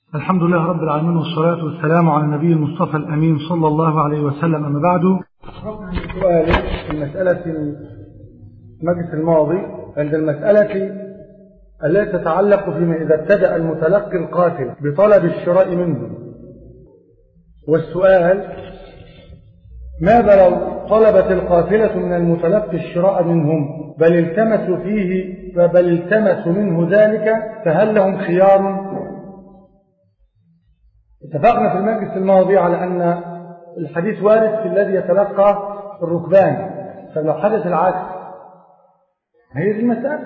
الحمد لله رب العالمين والصلاة والسلام على النبي المصطفى الأمين صلى الله عليه وسلم أما بعد سؤال في مسألة المجلس الماضي عند المسألة التي تتعلق فيما إذا ابتدأ المتلقي القاتل بطلب الشراء منه والسؤال ماذا لو طلبت القافلة من المتلقي الشراء منهم بل التمسوا فيه بل التمسوا منه ذلك فهل لهم خيار اتفقنا في المجلس الماضي على أن الحديث وارد في الذي يتلقى الركبان فلو حدث العكس هي دي المسألة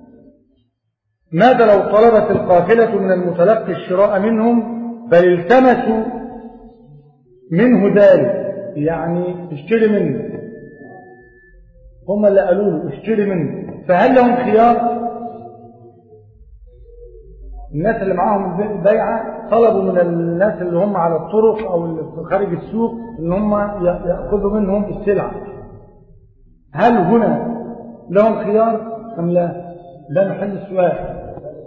ماذا لو طلبت القافلة من المتلقي الشراء منهم بل التمسوا منه ذلك يعني اشتري منه هم اللي قالوا له اشتري منه فهل لهم خيار الناس اللي معاهم البيعة طلبوا من الناس اللي هم على الطرق او اللي خارج السوق ان هم يأخذوا منهم السلعة هل هنا لهم خيار ام لا ده محل السؤال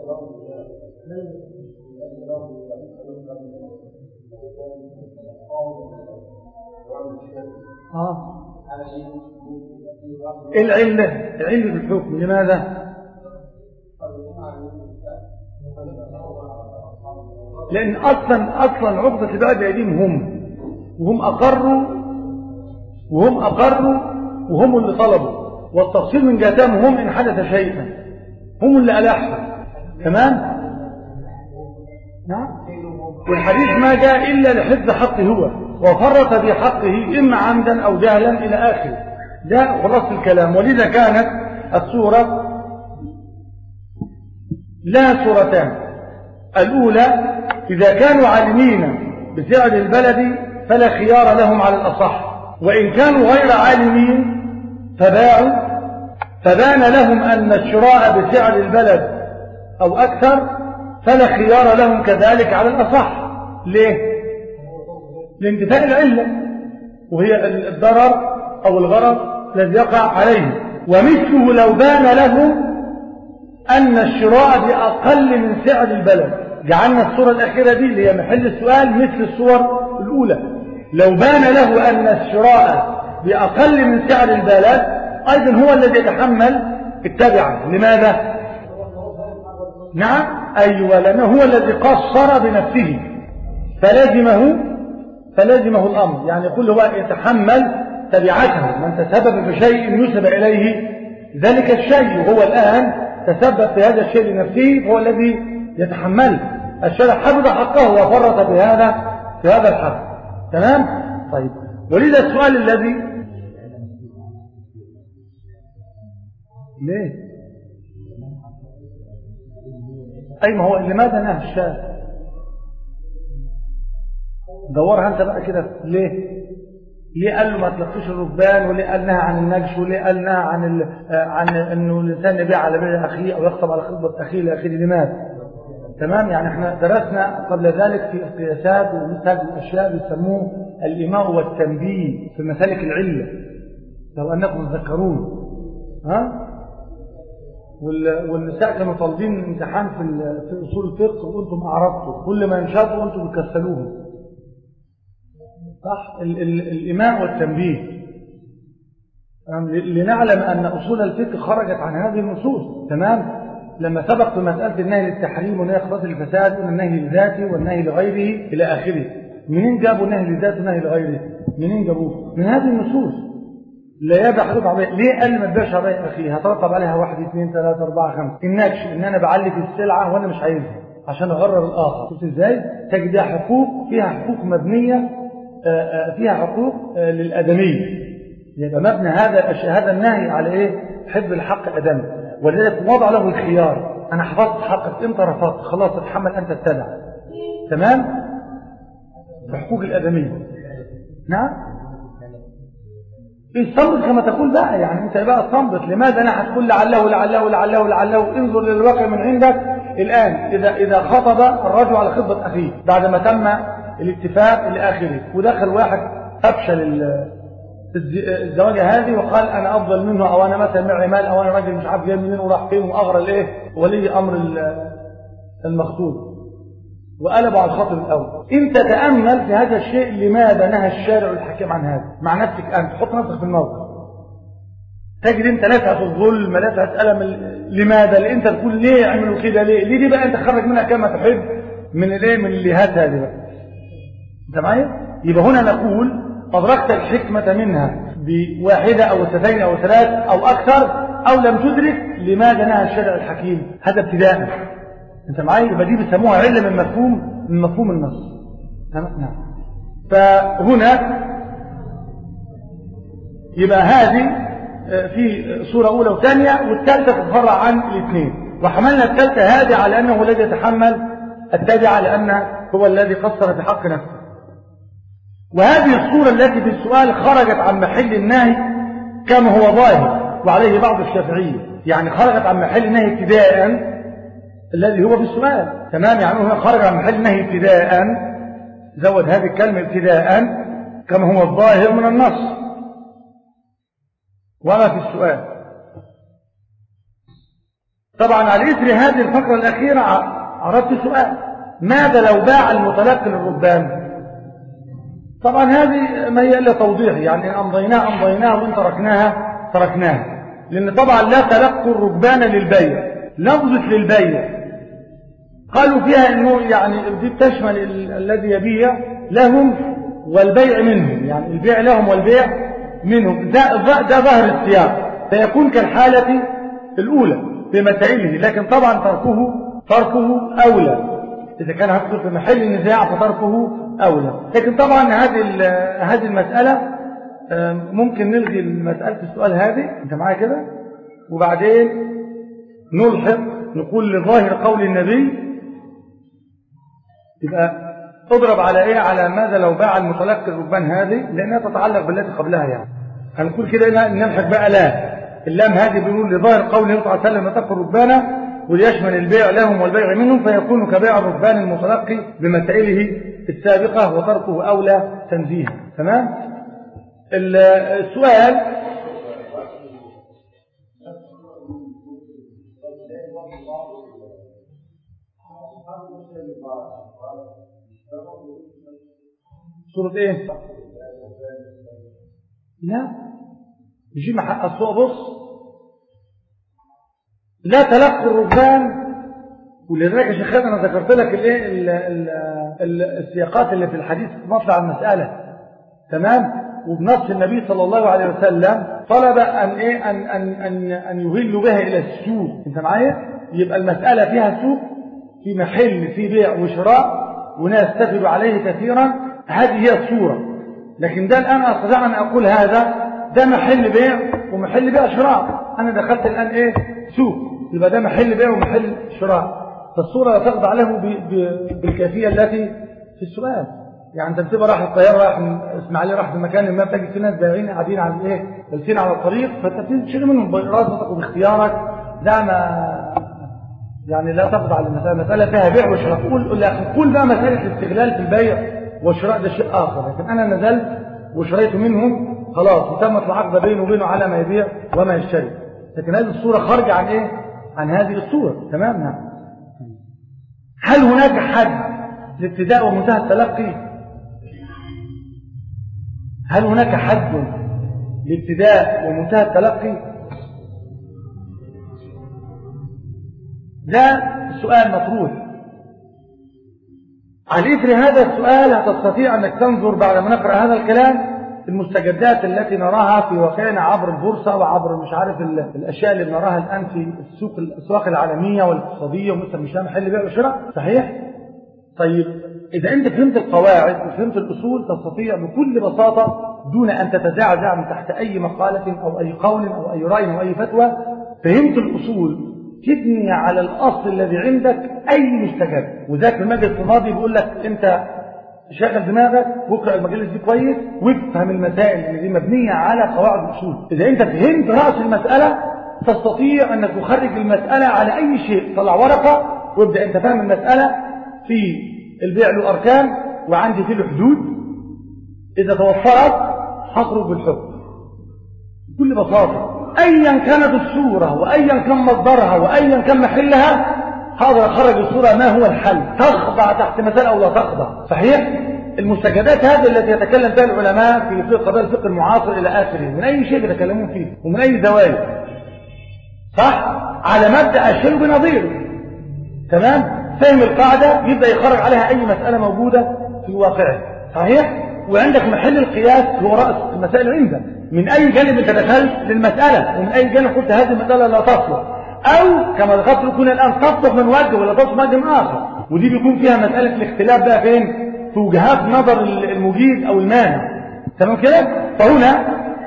اه العلة علة الحكم لماذا لأن أصلا أصلا عقدة البيع بأيديهم هم وهم أقروا وهم أقروا وهم اللي طلبوا والتفصيل من جهتهم هم إن حدث شيئا هم اللي ألحوا تمام نعم والحديث ما جاء إلا لحفظ حقه هو وفرط في حقه إما عمدا أو جهلا إلى آخره ده خلاص الكلام ولذا كانت السورة لها سورتان الأولى إذا كانوا عالمين بسعر البلد فلا خيار لهم على الأصح وإن كانوا غير عالمين فباعوا فبان لهم أن الشراء بسعر البلد أو أكثر فلا خيار لهم كذلك على الأصح ليه؟ لانتفاء العلة وهي الضرر أو الغرض الذي يقع عليه ومثله لو بان لهم أن الشراء بأقل من سعر البلد جعلنا الصورة الأخيرة دي اللي هي محل السؤال مثل الصور الأولى لو بان له أن الشراء بأقل من سعر البلد أيضا هو الذي يتحمل التبعة لماذا؟ نعم أيوة لأنه هو الذي قصر بنفسه فلازمه فلازمه الأمر يعني كل هو يتحمل تبعته من تسبب بشيء يسب إليه ذلك الشيء وهو الآن تسبب في هذا الشيء لنفسه هو الذي يتحمله الشرع حفظ حقه وفرط في هذا في هذا الحق تمام طيب ولذا السؤال الذي ليه اي ما هو لماذا نهى الشارع دورها انت بقى كده ليه ليه قال له ما تلقيش الركبان وليه قال نهى عن النجش وليه قال نهى عن ال... عن انه الانسان يبيع على بيع اخيه او يخطب على خطبه اخيه لاخيه لماذا تمام يعني احنا درسنا قبل ذلك في القياسات ومثل هذه الاشياء بيسموه الايماء والتنبيه في مسالك العله لو انكم تذكرون ها وال... والنساء كانوا طالبين امتحان في ال... في اصول الفقه وانتم اعرضتوا كل ما ينشطوا وانتم بتكسلوهم صح ال ال الإماء والتنبيه لنعلم أن أصول الفقه خرجت عن هذه النصوص تمام لما سبق في مسألة النهي للتحريم والنهي لإخراج الفساد قلنا النهي لذاته والنهي لغيره إلى آخره منين جابوا النهي لذاته والنهي لغيره منين جابوه من هذه النصوص لا يبيع حدود عربية ليه قال ما تبيعش عربية أخيه هترتب عليها واحد اثنين ثلاثة أربعة خمسة النكش إن أنا بعلي في السلعة وأنا مش عايزها عشان أغرر الآخر شفت إزاي تجد حقوق فيها حقوق مبنية فيها حقوق للآدمية يبقى مبنى هذا هذا النهي على ايه حفظ الحق الآدمي ولذلك وضع له الخيار انا حفظت حقك انت رفضت خلاص اتحمل انت التبع تمام بحقوق الآدمية نعم الصمت كما تقول بقى يعني انت بقى صمت لماذا انا هتقول لعله لعله لعله لعله انظر للواقع من عندك الان اذا اذا خطب الرجل على خطبه اخيه بعد ما تم الاتفاق الى اخره ودخل واحد افشل الزواجه هذه وقال انا افضل منه او انا مثلا معي مال او انا راجل مش عارف جاي منين وراح فين واغرى الايه ولي امر المخطوب وقلبوا على الخطر الأول أنت تأمل في هذا الشيء لماذا نهى الشارع الحكيم عن هذا مع نفسك أنت حط نفسك في الموقف تجد انت لسعة الظلم لسعة ألم لماذا اللي انت تقول ليه عملوا كده ليه ليه دي بقى انت خرج منها كما تحب من الايه من الليهات هذه بقى انت معايا يبقى هنا نقول أدركت الحكمة منها بواحدة أو اثنتين أو ثلاث أو أكثر أو لم تدرك لماذا نهى الشرع الحكيم هذا ابتداء انت معايا يبقى دي بيسموها علة من مفهوم من مفهوم النص نعم فهنا يبقى هذه في صورة أولى وثانية والثالثة تتفرع عن الاثنين وحملنا الثالثة هذه على أنه الذي يتحمل التابعة لأنه هو الذي قصر في حق نفسه وهذه الصورة التي في السؤال خرجت عن محل النهي كما هو ظاهر وعليه بعض الشافعية يعني خرجت عن محل النهي ابتداء الذي هو في السؤال تمام يعني هو خرج عن محل النهي ابتداء زود هذه الكلمة ابتداء كما هو الظاهر من النص وما في السؤال طبعا على إثر هذه الفقرة الأخيرة عرضت سؤال ماذا لو باع المتلقي للربان طبعا هذه ما هي إلا توضيح يعني إن أمضيناها أمضيناها وإن تركناها تركناها لأن طبعا لا تلقوا الركبان للبيع لفظة للبيع قالوا فيها أنه يعني دي بتشمل الذي يبيع لهم والبيع منهم يعني البيع لهم والبيع منهم ده, ده ظهر السياق فيكون كالحالة الأولى بمسائله لكن طبعا تركه تركه أولى إذا كان هيدخل في محل النزاع فتركه أولى لكن طبعا هذه هذه المسألة ممكن نلغي مسألة السؤال هذه أنت معايا كده وبعدين نلحق نقول لظاهر قول النبي يبقى تضرب على ايه على ماذا لو باع المتلقي الربان هذه لانها تتعلق بالتي قبلها يعني هنقول كده نلحق بقى لا اللام هذه بنقول لظاهر قول النبي صلى الله عليه وسلم نتقي الربان وليشمل البيع لهم والبيع منهم فيكون كبيع الربان المتلقي بمسائله السابقة وتركه أولى تنزيها تمام السؤال صورة ايه لا يجي مع الصوء بص لا تلقوا الركبان ولذلك يا شيخان انا ذكرت لك الايه السياقات اللي في الحديث مطلع المساله تمام وبنص النبي صلى الله عليه وسلم طلب ان ايه ان ان ان ان يهلوا بها الى السوق انت معايا يبقى المساله فيها سوق في محل في بيع وشراء وناس تفد عليه كثيرا هذه هي الصورة لكن ده الآن أستطيع أن أقول هذا ده محل بيع ومحل بيع شراء أنا دخلت الآن إيه سوق يبقى ده محل بيع ومحل شراء فالصورة لا تخضع له بالكيفية التي في السؤال يعني انت بتبقى رايح الطياره رايح اسماعيليه رايح في مكان ما بتجد في ناس بايعين قاعدين على الايه جالسين على الطريق فانت بتشتري منهم براسك وباختيارك ده ما يعني لا تخضع للمساله المساله فيها بيع وشراء قول لكن قول بقى مساله الاستغلال في البيع والشراء ده شيء آخر لكن أنا نزلت وشريت منهم خلاص وتمت العقد بينه وبينه على ما يبيع وما يشتري لكن هذه الصورة خارجة عن إيه؟ عن هذه الصورة تمام نعم هل هناك حد لابتداء ومنتهى التلقي هل هناك حد لابتداء ومنتهى التلقي ده سؤال مطروح على إثر هذا السؤال هتستطيع أنك تنظر بعد ما نقرأ هذا الكلام المستجدات التي نراها في واقعنا عبر البورصة وعبر مش عارف الأشياء اللي بنراها الآن في السوق الأسواق العالمية والاقتصادية ومثل مش محل بيع وشراء صحيح؟ طيب إذا أنت فهمت القواعد وفهمت الأصول تستطيع بكل بساطة دون أن تتزعزع من تحت أي مقالة أو أي قول أو أي رأي أو أي فتوى فهمت الأصول تبني على الأصل الذي عندك أي مستجد وذاك في المجلس الماضي بيقول لك أنت شغل دماغك واقرا المجالس دي كويس وافهم المسائل اللي دي مبنية على قواعد الأصول إذا أنت فهمت رأس المسألة تستطيع أنك تخرج المسألة على أي شيء طلع ورقة وابدأ أنت فاهم المسألة في البيع له أركان وعندي فيه حدود إذا توفرت هخرج بالحكم بكل بساطة أيا كانت الصورة وأيا كان مصدرها وأيا كان محلها هذا خرج الصورة ما هو الحل تخضع تحت مثال أو لا تخضع صحيح المستجدات هذه التي يتكلم فيها العلماء في فقه قضايا الفقه المعاصر إلى آخره من أي شيء يتكلمون فيه ومن أي زوايا صح على مبدأ الشيء بنظيره تمام فهم القاعدة يبدأ يخرج عليها أي مسألة موجودة في واقعه صحيح وعندك محل القياس هو رأس المسائل عندك من أي جانب أنت دخلت للمسألة ومن أي جانب قلت هذه المسألة لا تصلح أو كما ذكرت يكون الآن تصلح من وجه ولا تصلح من وجه آخر ودي بيكون فيها مسألة الاختلاف بقى فين في وجهات نظر المجيد أو المانع تمام كده فهنا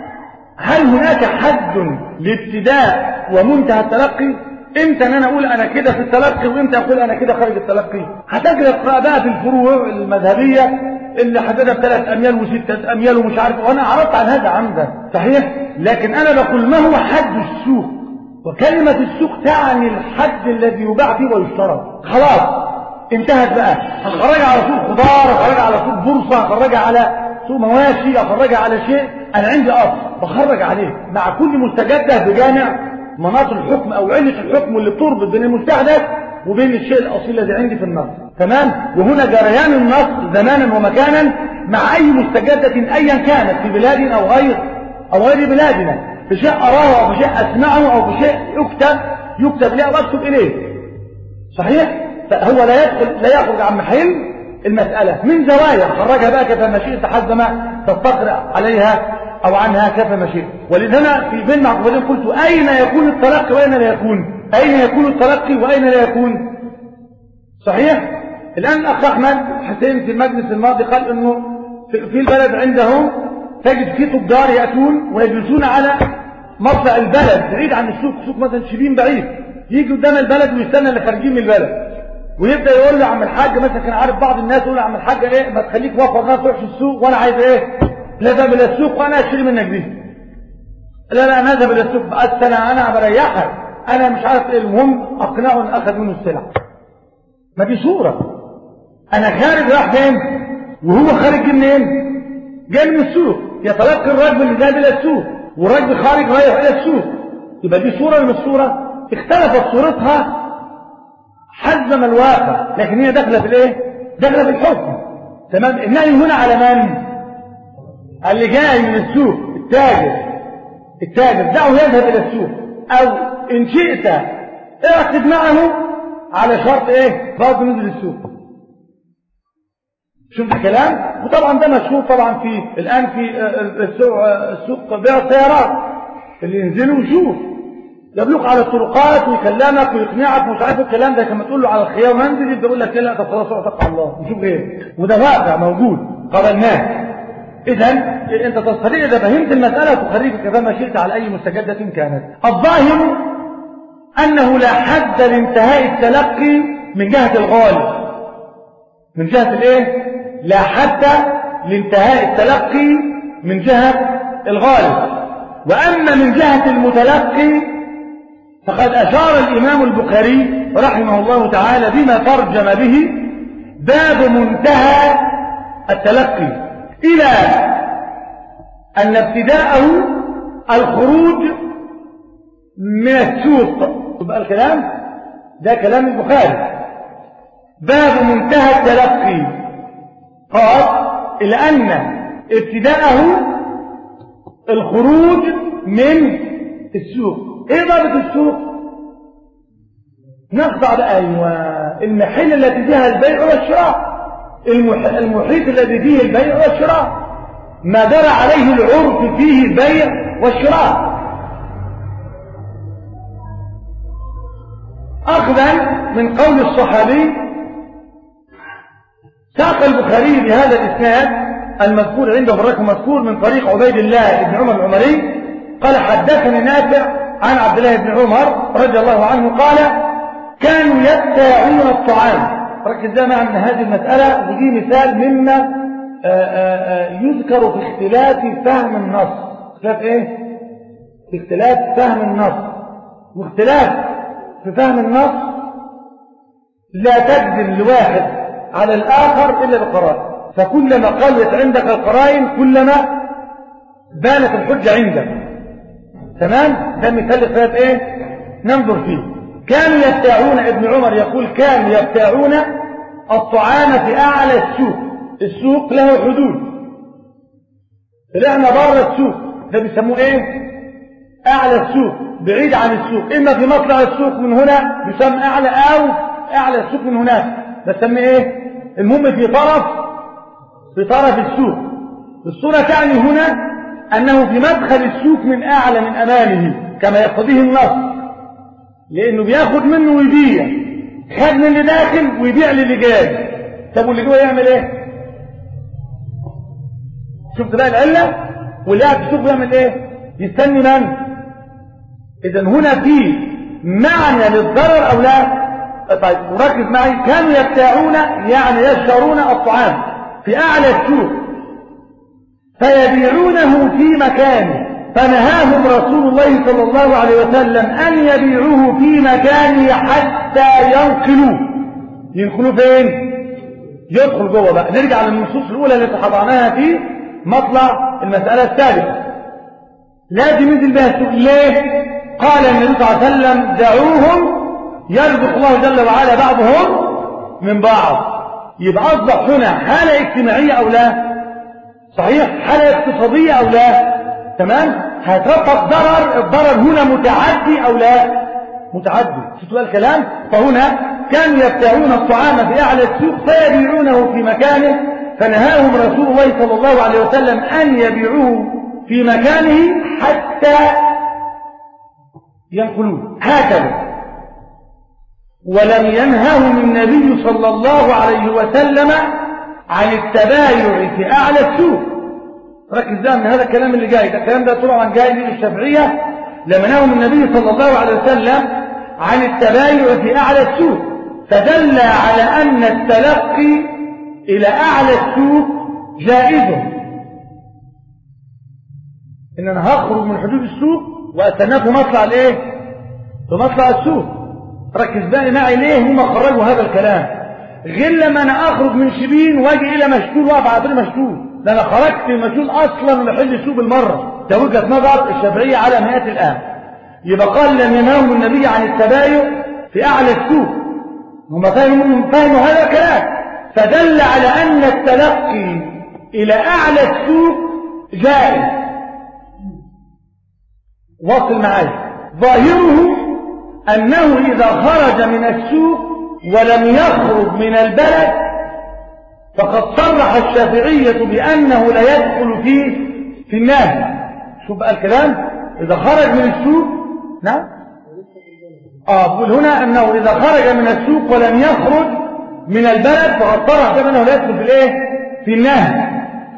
هل هناك حد لابتداء ومنتهى التلقي امتى ان انا اقول انا كده في التلقي وامتى اقول انا كده خارج التلقي هتجري اقرا بقى في الفروع المذهبيه اللي حددها بثلاث اميال وستة اميال ومش عارف وانا عرضت عن هذا عمدا صحيح لكن انا بقول ما هو حد السوق وكلمة السوق تعني الحد الذي يباع فيه ويشترى خلاص انتهت بقى هخرجها على سوق خضار هخرجها على سوق بورصة هخرجها على سوق مواشي هخرجها على شيء انا عندي اصل بخرج عليه مع كل مستجدة بجامع مناط الحكم او علة الحكم اللي بتربط بين المستحدث وبين الشيء الاصيل الذي عندي في النص تمام وهنا جريان النص زمانا ومكانا مع اي مستجدة ايا كانت في بلاد او غير او غير بلادنا في شيء اراه او في شيء اسمعه او في شيء يكتب يكتب لي او اكتب اليه صحيح فهو لا يدخل لا يخرج عن محل المسألة من زوايا خرجها بقى كيف ما شئت حسب ما تستقر عليها أو عنها كيف ما شئت ولذا أنا في بين معقولين قلت أين يكون التلقي وأين لا يكون أين يكون التلقي وأين لا يكون صحيح الآن الأخ أحمد حسين في المجلس الماضي قال أنه في البلد عندهم تجد في تجار يأتون ويجلسون على مطلع البلد بعيد عن السوق سوق مثلا شبين بعيد يجي قدام البلد ويستنى اللي خارجين من البلد ويبدا يقول له عم الحاج مثلا كان عارف بعض الناس يقول له عم الحاج ايه ما تخليك وفر ناس تروح السوق وانا عايز ايه لا ذهب الى السوق وانا اشتري منك دي لا لا انا اذهب الى السوق بقى انا انا بريحك انا مش عارف ايه المهم اقنعه ان اخذ منه السلع ما دي صوره انا خارج راح فين وهو خارج منين جاي من السوق يتلقى الرجل اللي ذهب الى السوق والرجل خارج رايح الى السوق يبقى دي صوره من الصوره اختلفت صورتها حزم الواقع لكن هي داخله في الايه داخله في الحكم تمام النهي هنا على من اللي جاي من السوق التاجر التاجر دعه يذهب الى السوق او ان شئت اعقد معه على شرط ايه برضه ننزل السوق شوف الكلام وطبعا ده مشهور طبعا في الان في السوق السوق بيع السيارات اللي ينزلوا ويشوف يبلغ على الطرقات ويكلمك ويقنعك ومش عارف الكلام ده كما تقول له على الخيار منزل يبدا يقول لك لا طب خلاص اعتق على الله وشوف غيره وده واقع موجود قبلناه اذا انت تستطيع اذا فهمت المساله تخرجك كما شئت على اي مستجده كانت الظاهر انه لا حد لانتهاء التلقي من جهه الغالب من جهه الايه لا حد لانتهاء التلقي من جهه الغالب واما من جهه المتلقي فقد أشار الإمام البخاري رحمه الله تعالى بما ترجم به باب منتهى التلقي إلى أن ابتداءه الخروج من السوق يبقى الكلام ده كلام البخاري باب منتهى التلقي قال إلى أن ابتداءه الخروج من السوق ايه ضابط السوق نخضع بقى ايوه المحل الذي فيها البيع والشراء المحيط الذي فيه البيع والشراء ما درى عليه العرف فيه البيع والشراء اخذا من قول الصحابي ساق البخاري بهذا الاسناد المذكور عنده الرقم مذكور من طريق عبيد الله بن عمر العمري قال حدثني نافع عن عبد الله بن عمر رضي الله عنه قال كانوا يبتاعون الطعام ركز زي مع ان هذه المسألة ودي مثال مما آآ آآ يذكر في اختلاف فهم النص اختلاف ايه في اختلاف فهم النص واختلاف في فهم النص لا تجزم لواحد على الآخر إلا بقرائن فكلما قلت عندك القرائن كلما بانت الحجة عندك تمام ده مثال اختلاف ايه ننظر فيه كانوا يبتاعون ابن عمر يقول كانوا يبتاعون الطعام في أعلى السوق السوق له حدود طلعنا بره السوق ده بيسموه ايه أعلى السوق بعيد عن السوق إما في مطلع السوق من هنا يسمى أعلى أو أعلى السوق من هناك بسميه ايه المهم في طرف في طرف السوق الصورة تعني هنا أنه في مدخل السوق من أعلى من أمامه كما يقتضيه النص لأنه بياخد منه ويبيع خد من اللي داخل ويبيع للي جاي طب واللي جوه يعمل ايه شفت بقى العلة واللي قاعد في السوق بيعمل ايه يستني من اذا هنا في معنى للضرر او لا طيب وركز معي كانوا يبتاعون يعني يشترون الطعام في اعلى السوق فيبيعونه في مكانه فنهاهم رسول الله صلى الله عليه وسلم أن يبيعوه في مكانه حتى ينقلوه ينقلوه فين؟ يدخل جوه بقى نرجع للنصوص الأولى التي حضعناها في مطلع المسألة السابقة لازم ينزل بها السوق ليه؟ قال النبي صلى الله عليه وسلم دعوهم يرزق الله جل وعلا بعضهم من بعض يبقى أصبح هنا حالة اجتماعية أو لا؟ صحيح حالة اقتصادية أو لا؟ تمام هيترتب ضرر الضرر هنا متعدي او لا متعدي شفتوا الكلام فهنا كانوا يبتاعون الطعام في اعلى السوق فيبيعونه في مكانه فنهاهم رسول الله صلى الله عليه وسلم ان يبيعوه في مكانه حتى ينقلوه هكذا ولم ينههم النبي صلى الله عليه وسلم عن التبايع في اعلى السوق ركز ده من هذا الكلام اللي جاي ده الكلام ده طبعا جاي من الشافعية لما نهوا النبي صلى الله عليه وسلم عن التبايع في أعلى السوق فدل على أن التلقي إلى أعلى السوق جائز إن أنا هخرج من حدود السوق وأستناه في مطلع الإيه؟ في مطلع السوق ركز بقى معي ليه هم خرجوا هذا الكلام غير لما أنا أخرج من شبين وأجي إلى مشتول وأقف على طريق مشتول ده انا خرجت مشهور اصلا لحل السوق بالمره ده وجهه نظر الشافعيه على مئات الان يبقى قال لم ينههم النبي عن التبايع في اعلى السوق هم فهموا فهموا هذا الكلام فدل على ان التلقي الى اعلى السوق جائز واصل معايا ظاهره انه اذا خرج من السوق ولم يخرج من البلد فقد صرح الشافعية بأنه لا يدخل فيه في النهي شوف بقى الكلام إذا خرج من السوق نعم آه بقول هنا أنه إذا خرج من السوق ولم يخرج من البلد فقد صرح بأنه لا يدخل في الإيه في النهي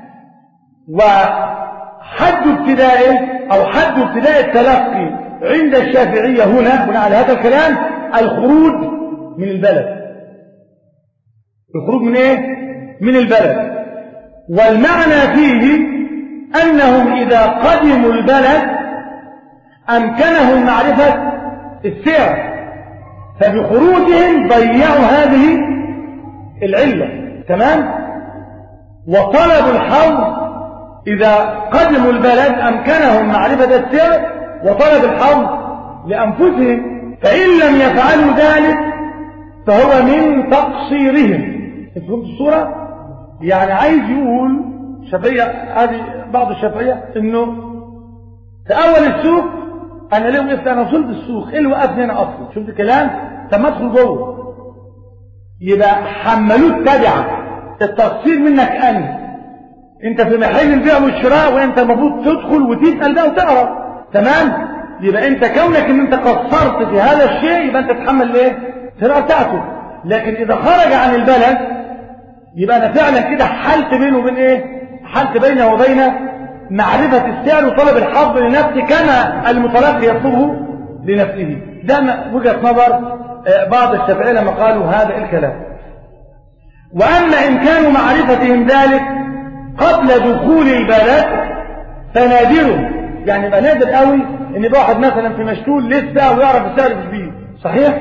وحد ابتدائه أو حد ابتداء التلقي عند الشافعية هنا بناء على هذا الكلام الخروج من البلد الخروج من ايه من البلد والمعنى فيه أنهم إذا قدموا البلد أمكنهم معرفة السعر فبخروجهم ضيعوا هذه العلة تمام وطلب الحوض إذا قدموا البلد أمكنهم معرفة السعر وطلب الحوض لأنفسهم فإن لم يفعلوا ذلك فهو من تقصيرهم فهمت الصورة؟ يعني عايز يقول الشافعية هذه بعض الشافعية انه في اول السوق انا ليه وقفت انا وصلت السوق ايه اللي وقفني هنا اصلا شفت الكلام طب ما ادخل جوه يبقى حملوك تبعا التقصير منك انت انت في محل البيع والشراء وانت المفروض تدخل وتسال بقى وتعرف تمام يبقى انت كونك ان انت قصرت في هذا الشيء يبقى انت تتحمل ايه الشراء بتاعته لكن اذا خرج عن البلد يبقى انا فعلا كده حلت بينه وبين ايه حلت بينه وبين معرفة السعر وطلب الحظ لنفسي كما المتلقي يطلبه لنفسه ده وجهة نظر بعض الشافعية لما قالوا هذا الكلام وأما إمكان معرفتهم ذلك قبل دخول البلد فنادر يعني يبقى نادر قوي ان يبقى واحد مثلا في مشتول لسه ويعرف السعر في البيت صحيح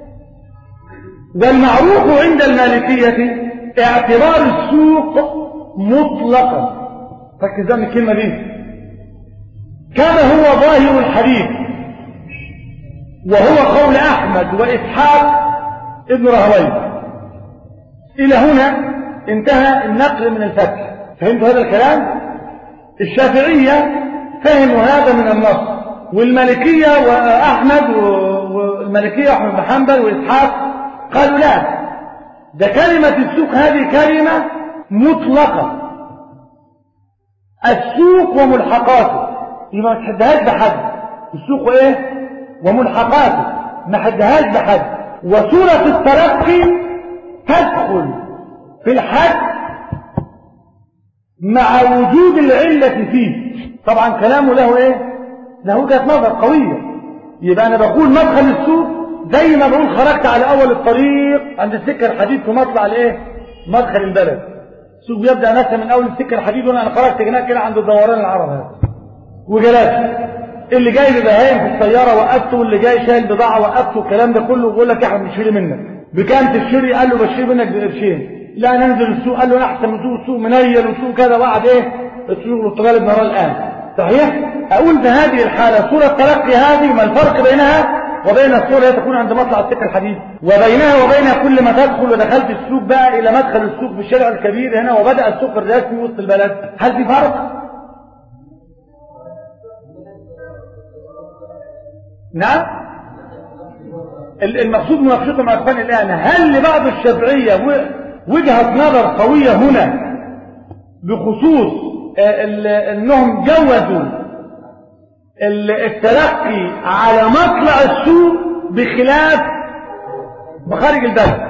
والمعروف عند المالكية اعتبار السوق مطلقا ركز من الكلمة دي كما هو ظاهر الحديث وهو قول أحمد وإسحاق ابن راهويه إلى هنا انتهى النقل من الفتح فهمتوا هذا الكلام الشافعية فهموا هذا من النص والمالكية وأحمد والمالكية وأحمد بن حنبل وإسحاق قالوا لا ده كلمة السوق هذه كلمة مطلقة السوق وملحقاته يبقى ما تحدهاش بحد السوق ايه وملحقاته ما حدهاش بحد وسورة الترقي تدخل في الحد مع وجود العلة فيه طبعا كلامه له ايه له وجهة نظر قوية يبقى انا بقول مدخل السوق زي ما بقول خرجت على اول الطريق عند السكة الحديد في مطلع الايه مدخل البلد السوق بيبدأ مثلا من اول السكة الحديد وانا خرجت هناك كده عند الدوران العرب هذا وجلست اللي جاي ببهايم في السيارة وقفته واللي جاي شايل بضاعة وقفته الكلام ده كله ويقول لك يا احمد بنشتري منك بكام تشتري قال له بشتري منك بقرشين لا ننزل السوق قال له احسن من سوق السوق منيل وسوق كذا وقعد ايه السوق والطغالب نراه الان صحيح اقول في هذه الحالة صورة تلقي هذه ما الفرق بينها وبين الصورة التي تكون عند مطلع السكة الحديد وبينها وبين كل ما تدخل ودخلت السوق بقى الى مدخل السوق في الشارع الكبير هنا وبدأ السوق الرسمي وسط البلد هل في فرق نعم المقصود مناقشته مع اخواني الان هل لبعض الشافعيه وجهه نظر قويه هنا بخصوص انهم جوزوا التلقي على مطلع السوق بخلاف مخارج البلد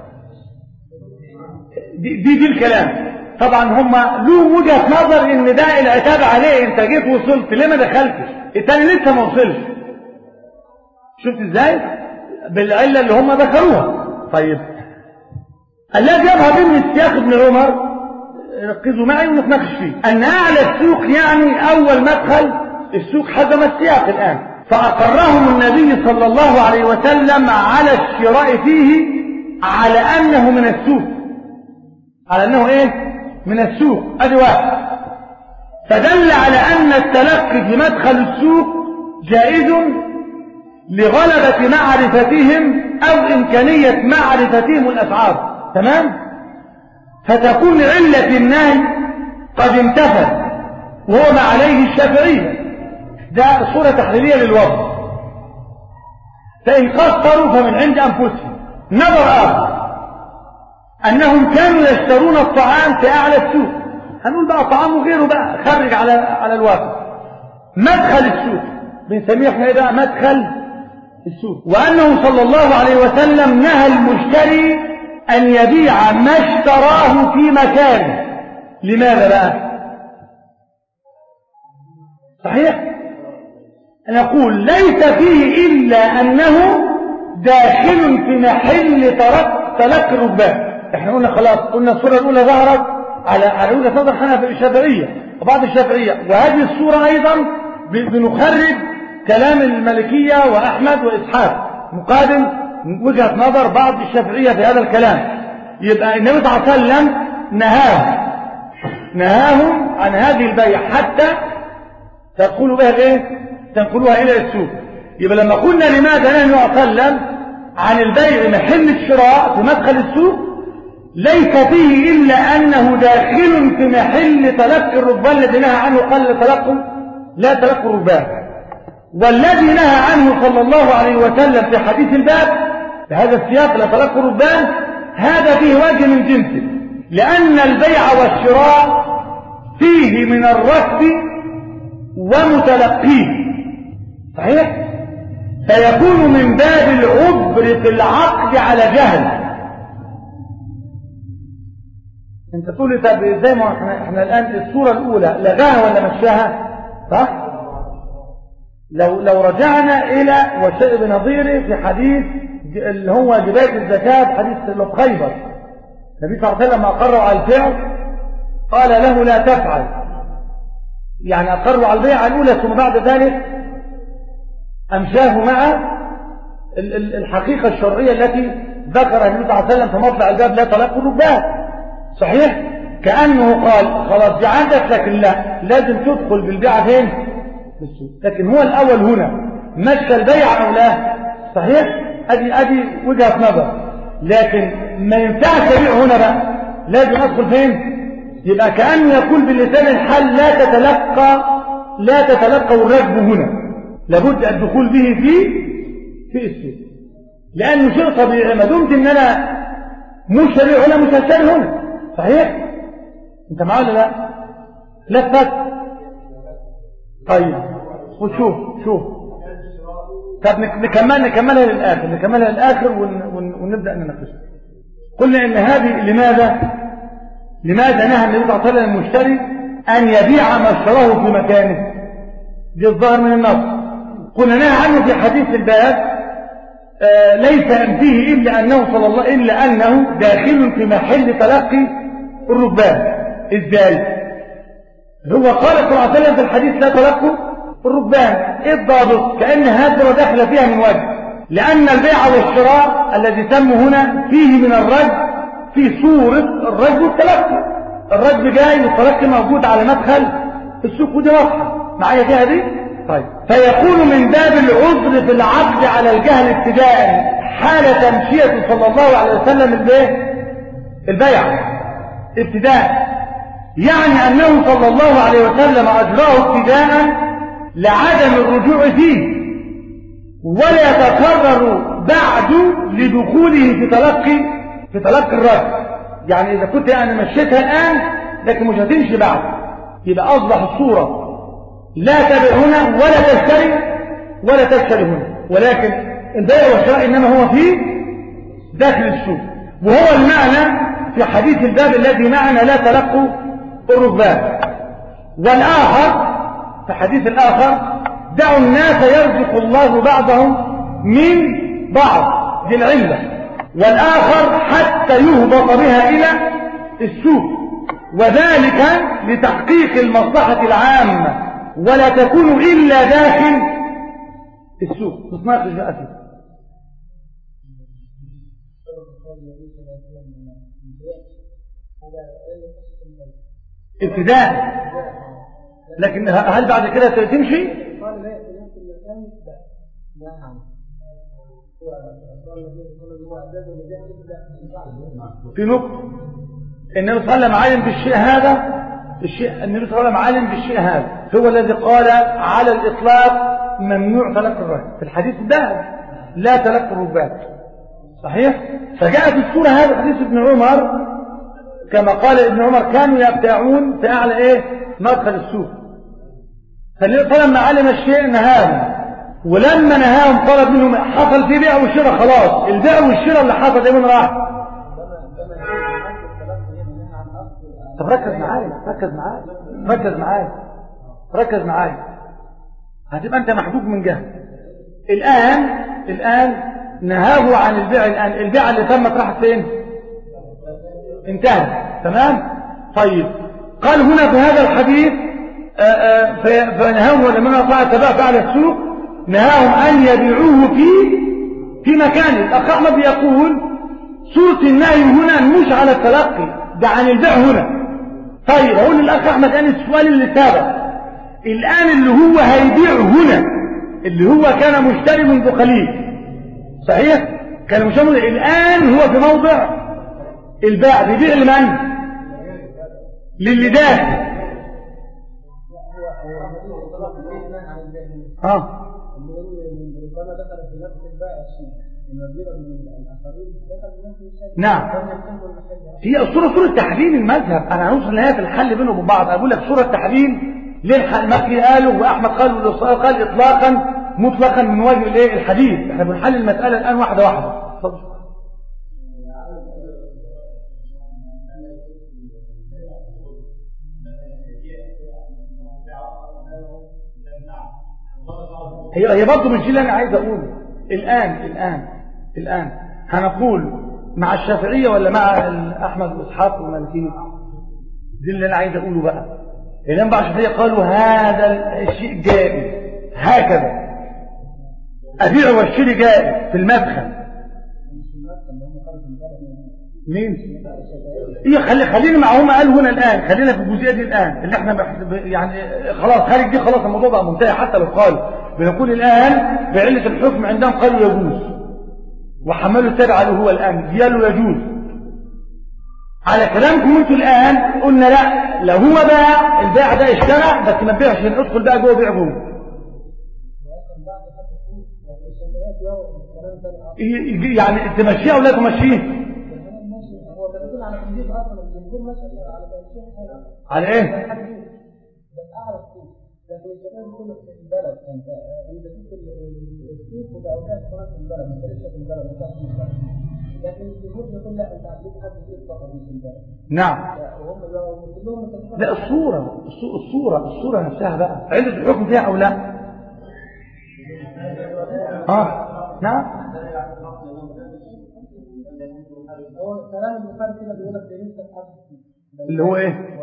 دي, دي دي الكلام طبعا هم له وجهه نظر ان ده العتاب عليه انت جيت وصلت ليه ما دخلتش التاني لسه ما وصلش شفت ازاي بالعلة اللي هم ذكروها طيب الذي يظهر من السياق ابن عمر ركزوا معي ونتناقش فيه ان اعلى السوق يعني اول مدخل السوق حزم السياق الان فاقرهم النبي صلى الله عليه وسلم على الشراء فيه على انه من السوق على انه ايه من السوق ادي واحد فدل على ان التلقي في مدخل السوق جائز لغلبة معرفتهم أو إمكانية معرفتهم الأسعار تمام فتكون علة النهي قد انتفت وهو ما عليه الشافعية ده صورة تحليلية للوضع فإن قصروا فمن عند أنفسهم نظر آخر أنهم كانوا يشترون الطعام في أعلى السوق هنقول بقى طعام وغيره بقى خرج على على الواقع مدخل السوق بنسميه احنا ايه بقى مدخل السوق وأنه صلى الله عليه وسلم نهى المشتري أن يبيع ما اشتراه في مكانه لماذا بقى صحيح نقول ليس فيه إلا أنه داخل في محل ترك تلقي الركبان احنا قلنا خلاص قلنا الصورة الأولى ظهرت على على وجهة نظر حنفي الشافعية وبعض الشافعية وهذه الصورة أيضا بنخرج كلام الملكية وأحمد وإسحاق مقابل وجهة نظر بعض الشافعية في هذا الكلام يبقى النبي صلى الله عليه وسلم نهاهم نهاهم عن هذه البيع حتى تدخلوا بها ايه تنقلوها الى السوق يبقى لما قلنا لماذا نهى النبي صلى الله عليه وسلم عن البيع محل الشراء في مدخل السوق ليس فيه الا انه داخل في محل تلقي الركبان الذي نهى عنه قال تلقوا لا تلقوا الركبان والذي نهى عنه صلى الله عليه وسلم في حديث الباب بهذا السياق لا تلقوا الركبان هذا فيه وجه من جنسه لأن البيع والشراء فيه من الركب ومتلقيه صحيح فيكون من باب العبر في العقد على جهل انت تقول لي طب زي ما احنا, احنا الان الصوره الاولى لغاها ولا مشاها صح لو لو رجعنا الى وشيء بنظيره في حديث اللي هو جبايه الزكاه حديث اللي في خيبر النبي صلى الله عليه وسلم اقروا على الفعل قال له لا تفعل يعني اقروا على البيعه الاولى ثم بعد ذلك امشاه مع الحقيقه الشرعيه التي ذكرها النبي صلى الله عليه وسلم في مطلع الباب لا تلقوا الركبان صحيح كانه قال خلاص دي عندك لكن لا لازم تدخل بالبيعه فين في السوق لكن هو الاول هنا مشى البيع او لا صحيح ادي ادي وجهه نظر لكن ما ينفعش ابيع هنا بقى لازم ادخل فين يبقى كانه يقول بلسان الحال لا تتلقى لا تتلقى الركب هنا لابد الدخول به في في السوق لانه شيء طبيعي ما دمت ان انا مش هبيع هنا مش هشتري هنا صحيح انت معايا ولا لا لفت طيب وشوف شوف طب نكمل نكملها للاخر نكملها للاخر ون... ون... ونبدا نناقشها قلنا ان هذه لماذا لماذا نهى النبي صلى الله عليه وسلم المشتري ان يبيع ما اشتراه في مكانه دي الظاهر من النص قلنا نهى عنه في حديث الباب آه ليس فيه الا انه صلى الله الا انه داخل في محل تلقي الركبان ازاي هو قال صلى الله عليه وسلم في الحديث لا تلقوا الركبان ايه الضابط كأن هذا دخل فيها من وجه لأن البيع والشراء الذي تم هنا فيه من الرجل في صورة الرجل والتلقي الرجل جاي والتلقي موجود على مدخل السوق ودي واضحة معايا فيها دي طيب فيكون من باب العذر في العقد على الجهل ابتداء حال تمشية صلى الله عليه وسلم البيع البيع ابتداء يعني أنه صلى الله عليه وسلم أجراه ابتداء لعدم الرجوع فيه ولا يتكرر بعد لدخوله في تلقي في تلقي الرجل يعني إذا كنت يعني مشيتها الآن لكن مش هتمشي بعد يبقى أصبح الصورة لا تبع هنا ولا تشتري ولا تشتري هنا ولكن البيع والشراء إنما هو في داخل السوق وهو المعنى في حديث الباب الذي معنا لا تلقوا الركبان والآخر في حديث الآخر دعوا الناس يرزق الله بعضهم من بعض دي العلة والآخر حتى يهبط بها إلى السوق وذلك لتحقيق المصلحة العامة ولا تكون إلا داخل السوق تتناقش بقى فيه ابتداء لكن هل بعد كده تمشي في نقطة النبي صلى الله عليه وسلم علم بالشيء هذا الشيء النبي صلى الله عليه وسلم علم بالشيء هذا هو الذي قال على الإطلاق ممنوع تلقي الرهن في الحديث ده لا تلقي الركبات صحيح فجاءت السورة هذا حديث ابن عمر كما قال ابن عمر كانوا يبتاعون في أعلى إيه مدخل السوق فالنبي لما علم الشيء نهاهم ولما نهاهم طلب منهم حصل في بيع وشراء خلاص البيع والشراء اللي حصل ده من راح طب ركز معايا ركز معايا ركز معايا ركز معايا هتبقى انت محبوب من جهه الان الان نهاه عن البيع الان البيع اللي تمت راحت فين انتهى تمام طيب قال هنا في هذا الحديث فنهاهم ولما طاع تبع فعل السوق نهاهم أن يبيعوه في في مكانه الأخ أحمد يقول صورة النهي هنا مش على التلقي ده عن البيع هنا طيب أقول للأخ أحمد أن السؤال اللي سابق الآن اللي هو هيبيع هنا اللي هو كان مشتري منذ قليل صحيح كان مشتري الآن هو في موضع البيع بيبيع لمن للي داخل اه نعم هي صورة صورة تحليل المذهب انا هنوصل لها في الحل بينهم وبين بعض اقول لك صورة تحليل ليه المكي قالوا واحمد قال والإصرار قال اطلاقا مطلقا من وجه الايه الحديث احنا بنحل المسألة الان واحدة واحدة اتفضل هي هي برضه مش دي اللي انا عايز اقوله الان الان الان هنقول مع الشافعيه ولا مع احمد واسحاق والمالكيه دي اللي انا عايز اقوله بقى الان بقى الشافعيه قالوا هذا الشيء جائز هكذا ابيع واشتري جائز في المدخل مين ايه خلي خلينا مع هم قالوا هنا الان خلينا في الجزئيه دي الان اللي احنا يعني خلاص خارج دي خلاص الموضوع بقى منتهي حتى لو قال بنقول الآن بعلة الحكم عندهم قالوا يجوز وحملوا التبع له هو الآن قالوا يجوز على كلامكم انتوا الآن قلنا لا لو هو باع البيع ده اشترى بس ما بيعش ادخل بقى جوه بيع جوه يعني تمشيه ولا تمشيه على ايه لكن الشباب كله في البلد انت انت في السوق وده اوقات في البلد ما في البلد ما في البلد لكن الجمهور يقول لا انت عندك حد فقط في البلد نعم لا الصورة الصورة الصورة نفسها بقى علة الحكم فيها أو لا اه نعم هو كلام البخاري كده بيقول لك اللي هو ايه؟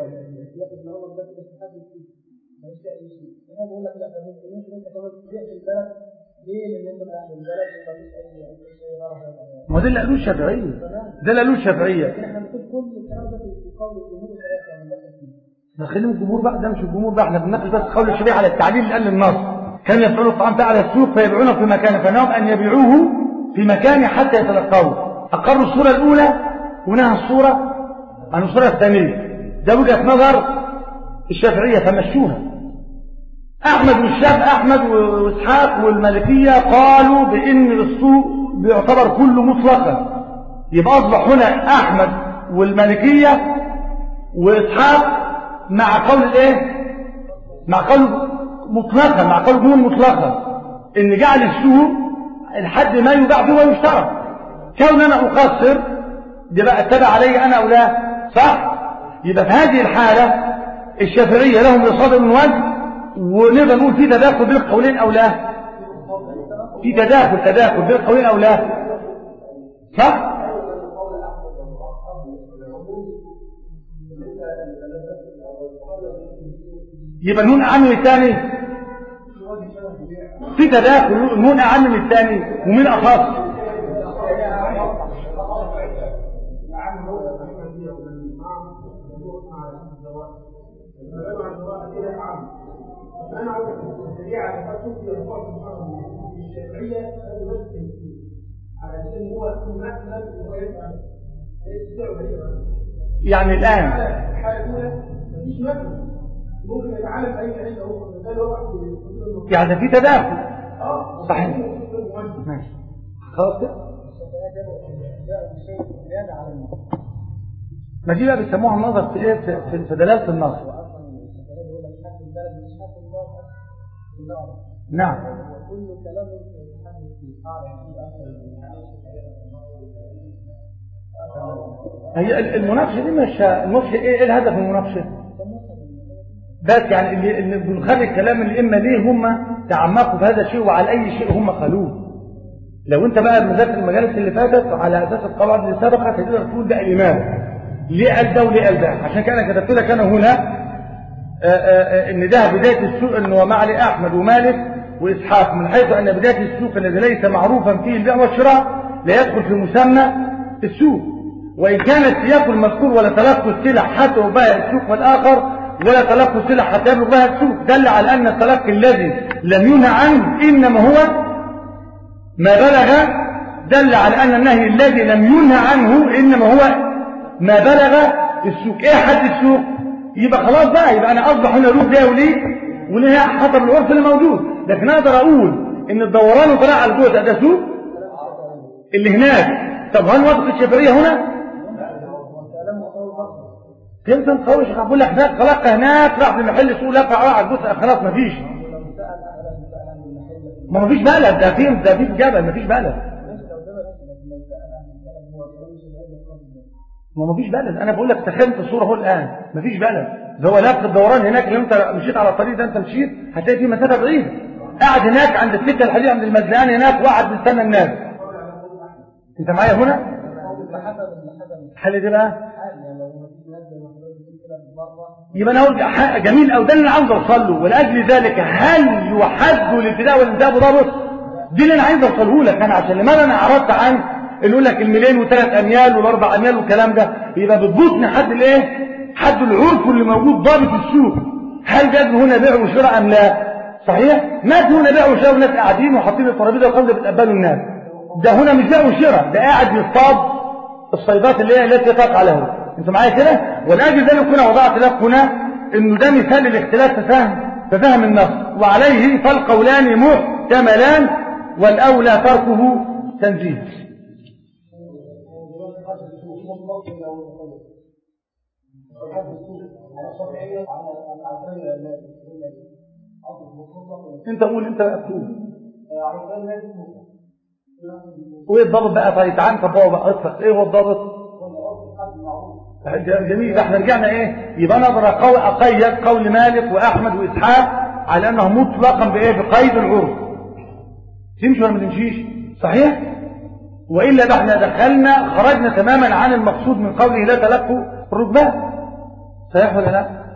مش اي شيء انا بقول لك لا ده ممكن ممكن انت كمان تبيع في البلد ليه لان انت اهل البلد ومفيش اي شيء ما ده اللي قالوه الشافعيه ده اللي قالوه الشافعيه احنا بنقول كل الكلام ده في قول الجمهور الثلاثه خلينا الجمهور بقى ده مش الجمهور بقى احنا بنناقش بس قول الشافعيه على التعليل اللي قال النص كان يفعلوا الطعام على السوق فيبيعونه في مكانه فنهم ان يبيعوه في مكانه حتى يتلقوه اقروا الصوره الاولى ونهى الصوره عن الصوره الثانيه ده وجهه نظر الشافعيه فمشوها أحمد والشاف أحمد وإسحاق والمالكية قالوا بإن السوق بيعتبر كله مطلقا يبقى أصبح هنا أحمد والمالكية وإسحاق مع قول الإيه؟ مع قول مطلقا مع قول جمهور مطلقا إن جعل السوق لحد ما يباع به ويشترى كون أنا أقصر دي بقى اتبع علي أنا أو لا صح؟ يبقى في هذه الحالة الشافعية لهم يصادر من وجه ونقدر نقول في تداخل بين القولين او لا في تداخل تداخل بين القولين او لا صح يبقى النون اعم من الثاني في تداخل النون اعم من الثاني ومن اخص انا عاوز الشريعه لما تفضي الله سبحانه وتعالى الشرعيه هذا بس على اساس ان هو مثلا هو يفعل يعني الان الحاله الاولى مفيش مثل ممكن يتعلم اي علم هو يعني في تداخل اه صحيح ماشي خلاص كده ما دي بقى بيسموها النظر في ايه في دلاله النص نعم وكل كلام هي المناقشه دي مش المناقشه ايه الهدف من المناقشه بس يعني اللي, اللي بنخلي الكلام اللي اما ليه هم تعمقوا في هذا الشيء وعلى اي شيء هم قالوه لو انت بقى مذاكر المجالس اللي فاتت على اساس القواعد اللي سبقت هتقدر تقول ده الامام ليه قال ده وليه قال ده عشان كده انا كتبت لك انا هنا آآ آآ ان ده بدايه السوق انه ومع علي احمد ومالك واسحاق من حيث ان بدايه السوق الذي ليس معروفا فيه البيع والشراء لا يدخل في مسمى السوق وان كان السياق المذكور ولا تلقي السلع حتى يباع السوق والاخر ولا تلقي السلع حتى يبلغ بها السوق دل على ان التلقي الذي لم ينهى عنه انما هو ما بلغ دل على ان النهي الذي لم ينهى عنه انما هو ما بلغ السوق ايه حد السوق يبقى خلاص بقى يبقى انا اصبح هنا روح ده وليه وليه حسب العرف اللي موجود لكن اقدر اقول ان الدوران وطلع على الجوع ده سوق اللي هناك طب هل وضع الشفريه هنا كلمة قوي شيخ بقول لك هناك خلق هناك راح لمحل سوق لفع واحد بص خلاص مفيش ما مفيش بلد ده في ده في جبل مفيش بلد ما مفيش بلد انا بقول لك تخيلت الصوره اهو الان مفيش بلد ده هو لف الدوران هناك اللي انت مشيت على الطريق ده انت مشيت هتلاقي فيه مسافه بعيده قاعد هناك عند السكه الحديد عند المزلقان هناك وقعد بيستنى الناس انت معايا هنا الحل دي بقى يبقى انا اقول جميل او ده اللي انا عاوز اوصل له ولاجل ذلك هل يحد الابتداء والانتهاء بضابط دي اللي انا عايز اوصله لك انا عشان لماذا انا عرضت عن اللي يقول لك الميلين وثلاث اميال والاربع اميال والكلام ده يبقى بتبوطني حد الايه حد العرف اللي موجود ضابط السوق هل جاز هنا بيع وشراء ام لا صحيح ما في هنا بيع وشراء والناس قاعدين وحاطين الترابيزه والخمسه بتقبلوا الناس ده هنا مش بيع وشراء ده قاعد يصطاد الصيدات اللي هي التي تقع له انتوا معايا كده ولاجل ذلك هنا وضعت لك هنا انه ده مثال للاختلاف في فهم في فهم النص وعليه فالقولان محتملان والاولى تركه تنزيه انت قول انت تقول وايه الضابط بقى طيب تعال نطبقه بقى اطلق ايه هو الضابط جميل احنا رجعنا ايه يبقى انا اقدر أقو- اقيد قول مالك واحمد واسحاق على انه مطلقا بايه بقيد العرف تمشي ولا ما تمشيش صحيح والا ده احنا دخلنا خرجنا تماما عن المقصود من قوله لا تلقوا الركبان صحيح ولا لا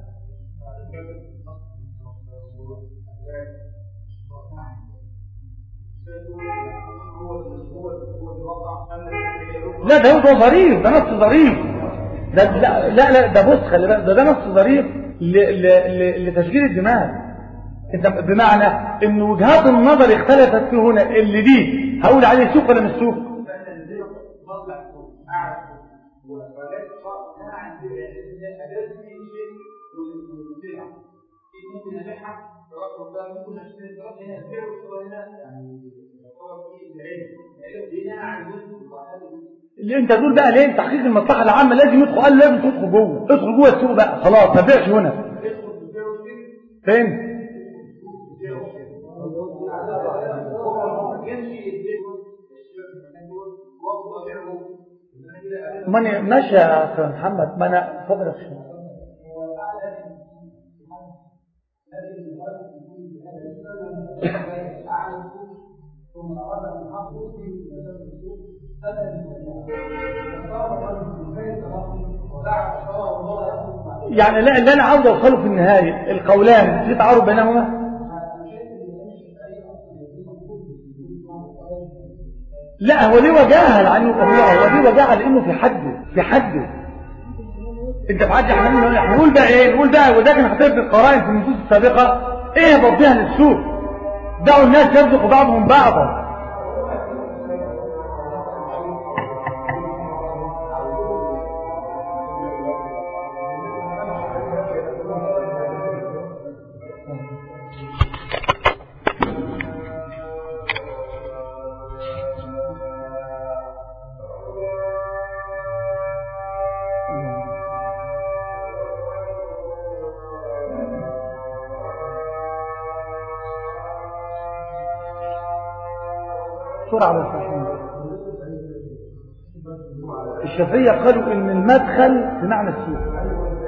لا ده ده ظريف ده نص ظريف ده لا لا, لا ده بص خلي بالك ده ده نص ظريف ل- ل- ل- لتشغيل الدماغ انت بمعنى ان وجهات النظر اختلفت في هنا اللي دي هقول عليه سوق ولا مش سوق اللي انت تقول بقى ليه تحقيق المصلحه العامه لازم يدخل قال لازم تدخل جوه ادخل جوه السوق بقى خلاص ما تبيعش هنا فين ما انا ماشي يا أخي محمد ما انا اتفضل يا أخي. يعني لا اللي انا عاوز اوصله في النهايه القولان في تعارض بينهما لا هو ليه وجاهه لانه هو هو ليه وجاهه لانه في حده في حده انت في حد احنا نقول- احنا نقول بقى ايه نقول بقى وده كان حطيت القرائن في النصوص السابقه ايه بضيها للسوق دعوا الناس يرزق بعضهم بعضا بسرعة بس عشان الشافعية قالوا ان المدخل بمعنى السوق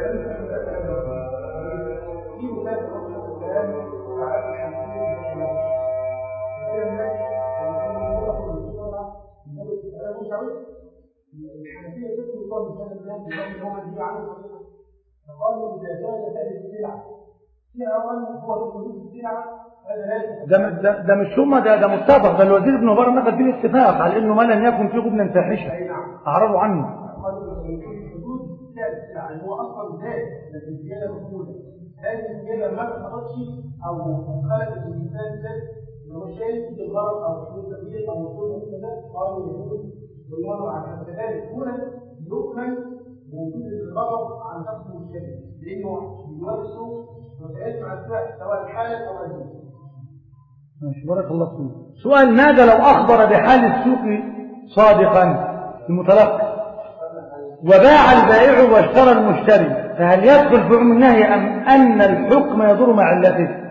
فقالوا إذا زاد هذه السلعة سعرا هو في حدود السلعة هذا لا يصح. ده ده, ده مش هم ده ده متفق ده الوزير ابن مبارك نقل فيه الاتفاق على انه ما لم يكن فيه غبنا فاحشه اعرضوا عنه قالوا في حدود سعر السلعة اللي هو أصلا زاد لكن زيادة مقبولة هذه الزيادة ما اتخذتش أو خلت الإنسان زاد اللي هو شايف الغرض أو حدود تغيير أو وصول كذا قالوا يجوز والله على كذلك هنا يكمل وجود الغرض عن نفسه المشتري لأنه بيوصل مسائل مع السعر سواء الحالة أو الجنس ماشي بارك الله فيك سؤال ماذا لو اخبر بحال السوق صادقا المتلقي وباع البائع واشترى المشتري فهل يدخل في عموم النهي ام ان الحكم يدور مع علته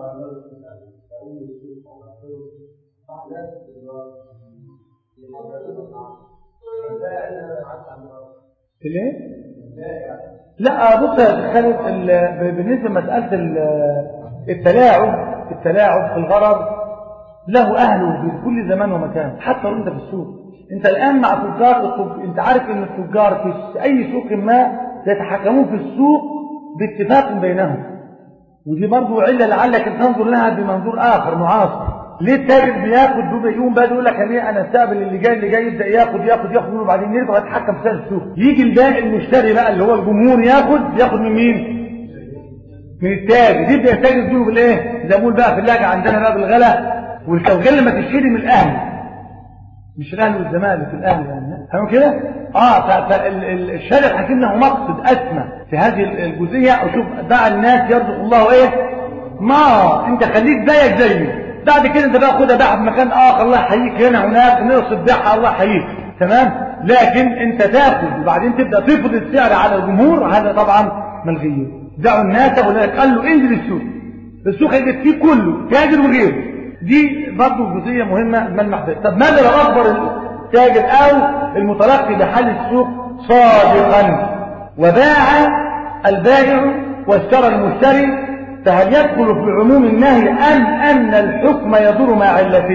ليه لا بص يا خالد ال- بالنسبه لمساله ال- التلاعب التلاعب في الغرض له اهله في كل زمان ومكان حتى وانت في السوق انت الان مع تجار الطب انت عارف ان التجار في اي سوق ما يتحكمون في السوق باتفاق بينهم ودي برضه عله لعلك تنظر لها بمنظور اخر معاصر ليه التاجر بياخد بيبقى يقوم بقى يقول لك انا انا استقبل اللي جاي اللي جاي يبدا ياخد ياخد ياخد منه وبعدين يرجع يتحكم في سعر السوق يجي البائع المشتري بقى اللي هو الجمهور ياخد ياخد من مين من التاجر يبدا يتاجر فيه بالايه زي ما بقول بقى في اللهجه عندنا بقى بالغلا والكوغل لما تشتري من الاهل مش الاهلي والزمالك الاهلي يعني فاهم كده اه فالشارع الحكيم له مقصد اسمى في هذه الجزئيه وشوف دع الناس يرزق الله ايه ما انت خليك زيك زيه بعد كده انت بقى خدها بقى في مكان اخر الله يحييك هنا هناك نقصد بيعها الله يحييك تمام لكن انت تاخذ وبعدين تبدا تفرض السعر على الجمهور هذا طبعا ملغي دعوا الناس ولذلك قال له انزل السوق السوق هيجي فيه كله تاجر وغيره دي برضه جزئيه مهمه ملمح فيها طب ماذا لو اخبر التاجر او المتلقي بحال السوق صادقا وباع البائع واشترى المشتري فهل يدخل في عموم النهي ام ان الحكم يدور مع علته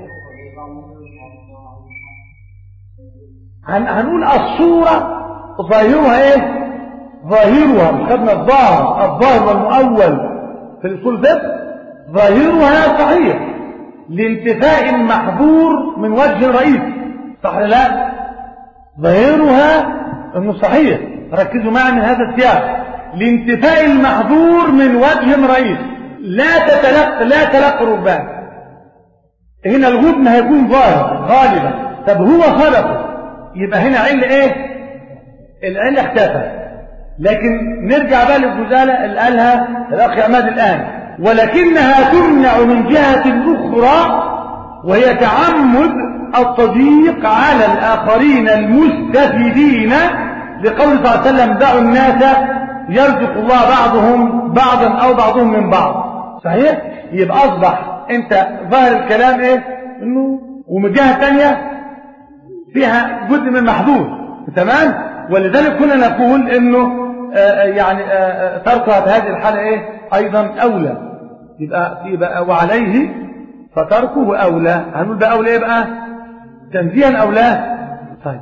هنقول الصوره ظاهرها ايه ظاهرها مش خدنا الظاهر الظاهر والمؤول في الاصول ده ظاهرها صحيح لانتفاء المحظور من وجه رئيسي صح لا ظاهرها انه صحيح ركزوا معي من هذا السياق لانتفاء المحظور من وجه رئيسي لا تتلقى لا تلقى ربان هنا الغبن هيكون ظاهر غالبا طب هو خلقه يبقى هنا عل ايه العله اختفى لكن نرجع بقى للجزاله اللي قالها الاخ عماد الان ولكنها تمنع من جهة أخرى وهي تعمد التضييق على الآخرين المستفيدين لقول صلى الله عليه وسلم دعوا الناس يرزق الله بعضهم بعضا أو بعضهم من بعض صحيح؟ يبقى أصبح أنت ظاهر الكلام إيه؟ إنه ومن جهة ثانية فيها جزء من محظور تمام؟ ولذلك كنا نقول إنه آآ يعني آآ تركها في هذه الحالة إيه؟ أيضا أولى يبقى, يبقى وعليه فتركه أولى هنقول بقى أولى يبقى تنزيها أولى طيب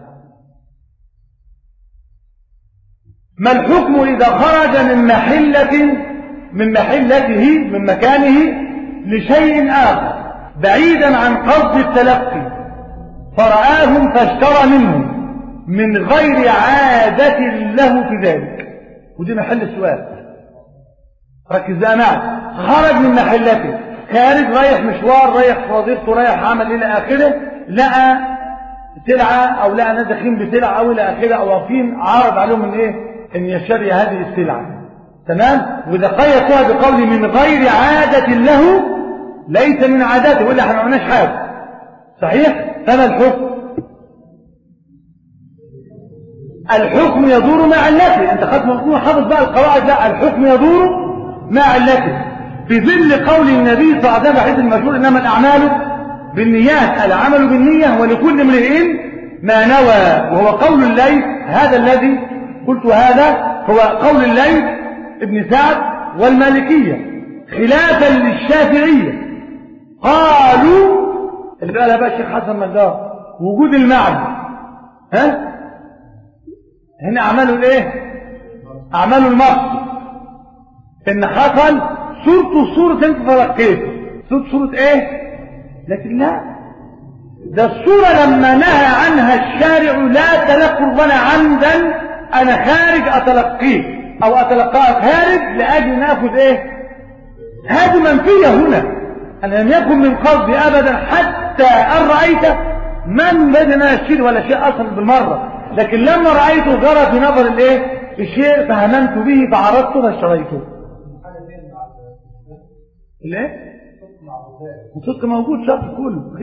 ما الحكم إذا خرج من محلة من محلته من مكانه لشيء آخر بعيدا عن قصد التلقي فرآهم فاشترى منهم من غير عادة له في ذلك ودي محل السؤال ركز بقى معي خرج من محلته خارج رايح مشوار رايح وظيفته رايح عمل الى اخره لقى سلعه او لقى ناس داخلين بسلعه او الى اخره او واقفين عرض عليهم ان ايه ان يشتري هذه السلعه تمام واذا قيدتها بقول من غير عاده له ليس من عاداته ولا احنا ما عملناش حاجه صحيح فما الحكم الحكم يدور مع علته انت خدت مفهوم حافظ بقى القواعد لا الحكم يدور مع علته في ظل قول النبي صلى الله عليه وسلم حديث المشهور انما الاعمال بالنيات العمل بالنيه ولكل امرئ ما نوى وهو قول الليث هذا الذي قلت هذا هو قول الليث ابن سعد والمالكيه خلافا للشافعيه قالوا اللي قالها بقى الشيخ حسن مجدار وجود المعنى ها هنا اعماله الايه اعماله المقصد ان حصل صورته صورة انت تلقيته صورة صورة ايه لكن لا ده الصورة لما نهى عنها الشارع لا تلقوا ولا عمدا انا خارج اتلقيه او اتلقاه خارج لاجل ناخذ ايه هذه منفية هنا انا لم يكن من قصدي ابدا حتى ان رأيت من بدنا الشيء ولا شيء اصلا بالمرة لكن لما رأيته جرى في نظر الايه الشيء فهمنت به فعرضته فاشتريته ليه الصدق موجود شرط كله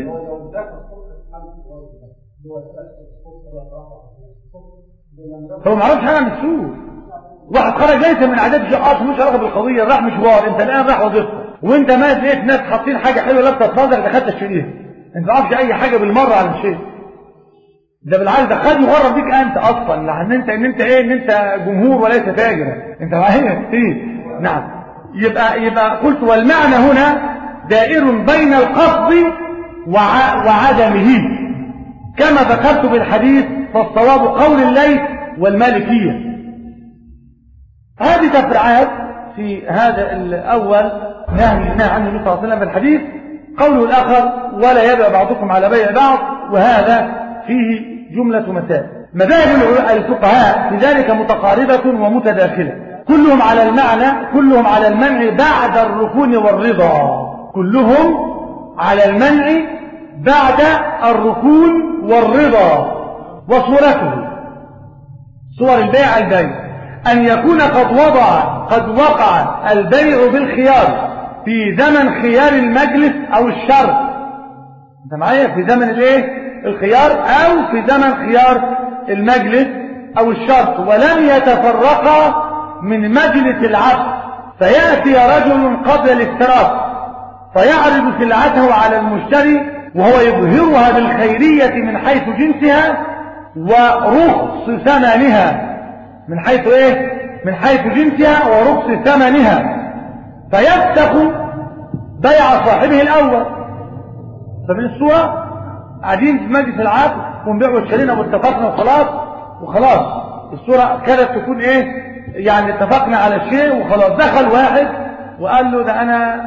هو ما عرفش حاجه عن السوق واحد خرج ليس من عادات الشيء اصلا مش علاقه بالقضيه راح مشوار انت الان راح وظيفتك وانت ما لقيت ناس حاطين حاجه حلوه لابسه نظرك دخلت تشتريها انت ما تعرفش اي حاجه بالمره عن الشيء ده بالعكس ده خد مغرب بيك انت اصلا لان انت ان انت ايه ان انت جمهور وليس تاجرا انت معايا ايه نعم يبقى يبقى قلت والمعنى هنا دائر بين القصد وع وعدمه كما ذكرت بالحديث فالصواب قول الليث والمالكية هذه تفرعات في هذا الأول نهي نهى عنه النبي صلى الله عليه وسلم بالحديث قوله الآخر ولا يبع بعضكم على بيع بعض وهذا فيه جملة مسائل مذاهب الفقهاء في ذلك متقاربة ومتداخلة كلهم على المعنى كلهم على المنع بعد الركون والرضا كلهم على المنع بعد الركون والرضا وصورته صور البيع البيع أن يكون قد وضع قد وقع البيع بالخيار في زمن خيار المجلس أو الشرط انت معايا في زمن الايه الخيار أو في زمن خيار المجلس أو الشرط ولم يتفرقا من مجلس العقد فيأتي رجل قبل الافتراق فيعرض سلعته على المشتري وهو يظهرها بالخيرية من حيث جنسها ورخص ثمنها من حيث ايه من حيث جنسها ورخص ثمنها فيفتح بيع صاحبه الاول فمن الصورة قاعدين في مجلس العقد ونبيع واشترينا واتفقنا وخلاص وخلاص الصورة كانت تكون ايه يعني اتفقنا على الشيء وخلاص دخل واحد وقال له ده انا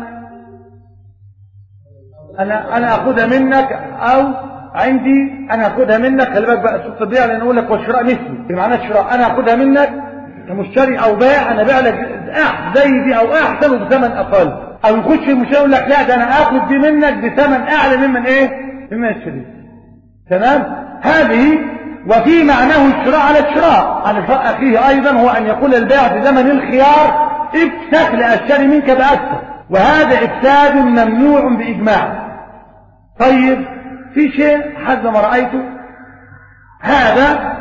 انا انا اخدها منك او عندي انا اخدها منك خلي بالك بقى سوق البيع لان اقول لك والشراء مثلي بمعنى الشراء انا اخدها منك كمشتري او بائع انا بيع لك احسن زي دي او احسن وبثمن اقل او يخش المشتري يقول لك لا ده انا اخد دي منك بثمن اعلى ممن ايه ممن اشتري تمام هذه وفي معناه الشراء على الشراء على شراء اخيه ايضا هو ان يقول البيع في زمن الخيار افسخ لاشتري منك باكثر وهذا افساد ممنوع باجماع طيب في شيء حسب ما رأيته هذا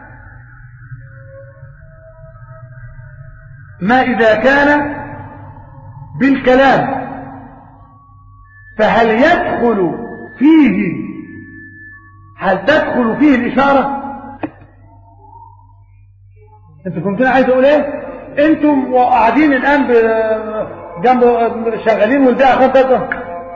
ما إذا كان بالكلام فهل يدخل فيه هل تدخل فيه الإشارة انتوا كنتوا عايز اقول ايه انتم قاعدين الان جنب شغالين والبيع عشان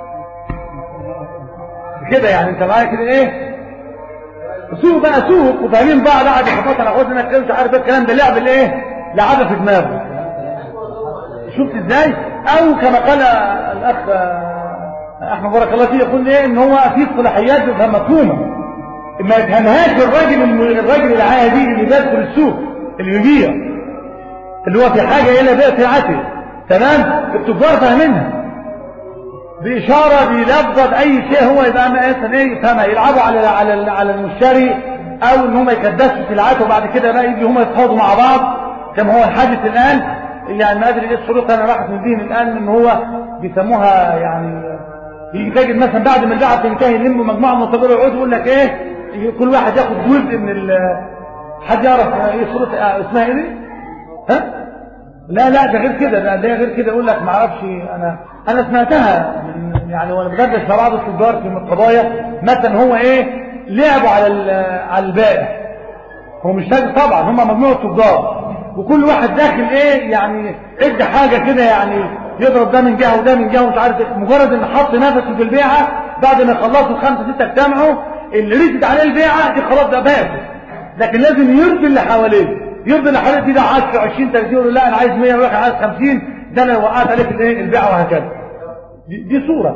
كده يعني انت معايا كده ايه سوق بقى سوق وفاهمين بعض قاعد يخبط على خد انك مش عارف الكلام ده لعب الايه لعبه في دماغه شفت ازاي او كما قال الاخ احمد بارك الله فيه يقول ايه ان هو في صلاحيات مفهومه ما يفهمهاش الراجل الراجل العادي اللي بيدخل السوق اللي بيبيع اللي هو في حاجه الى بيع سلعته تمام التجار فاهمينها بإشارة بلفظة أي شيء هو يبقى مثلا إيه يفهمها يلعبوا على على على المشتري أو إن هم يكدسوا سلعته وبعد كده بقى يجي هم يتفاوضوا مع بعض كما هو الحادث الآن يعني ما أدري إيه الشروط أنا راحت من ذهني الآن إن هو بيسموها يعني يجي تجد مثلا بعد ما البيعة تنتهي يلموا مجموعة من التجار يقعدوا يقول لك إيه كل واحد ياخد جزء من ال حد يعرف إيه شروط اسمها إيه دي؟ ها؟ لا لا ده غير كده ده, ده غير كده يقول لك ما اعرفش انا انا سمعتها من يعني وانا بدرس مع بعض التجار في القضايا مثلا هو ايه لعبوا على على البائع هو مش تاجر طبعا هم مجموعه تجار وكل واحد داخل ايه يعني ادى حاجه كده يعني يضرب ده من جهه وده من جهه ومش عارف مجرد ان حط نفسه في البيعه بعد ما يخلصوا خمسه سته اجتمعوا اللي ريست عليه البيعه دي خلاص ده بات لكن لازم يرضي اللي حواليه يرضي اللي حواليه دي ده عايز 20 30 يقول لا انا عايز 100 ولا عايز 50 ده انا وقعت عليك الايه البيعه وهكذا دي, دي صوره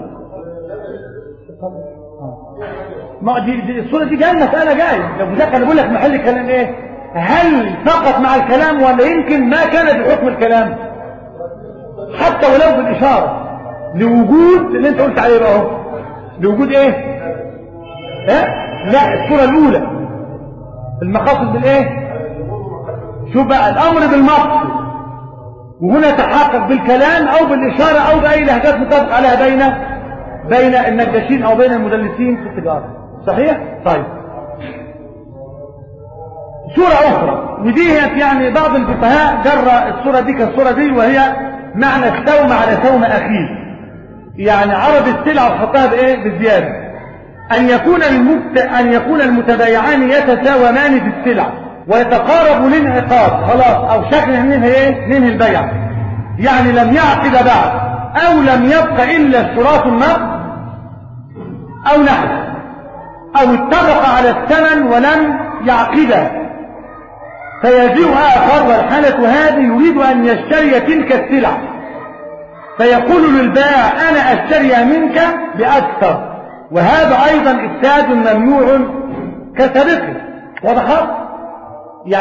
ما دي, دي الصوره دي جايه مساله جايه لو ده كان بقول لك محل كلام ايه هل فقط مع الكلام ولا يمكن ما كان بحكم الكلام حتى ولو بالاشاره لوجود اللي انت قلت عليه بقى اهو لوجود ايه ها لا الصوره الاولى المقاصد بالايه شوف بقى الامر بالمقصد وهنا تحقق بالكلام او بالاشاره او باي لهجات متفق عليها بين بين النجاشين او بين المدلسين في التجاره صحيح طيب سورة أخرى ودي هي يعني بعض الفقهاء جرى السورة دي كالسورة دي وهي معنى السوم على سوم أخيه يعني عرض السلعة وحطها بإيه بالزيادة أن يكون المبت... أن يكون المتبايعان يتساومان في السلع ويتقارب للعقاب خلاص أو شكل ننهي إيه ننهي البيع يعني لم يعقد بعد أو لم يبق إلا اشتراط النقد أو نحو أو اتفق على الثمن ولم يعقده فيجيء آخر والحالة هذه يريد أن يشتري تلك السلع فيقول للبائع أنا أشتري منك بأكثر وهذا أيضا إفساد ممنوع كسبقه وضحت يعني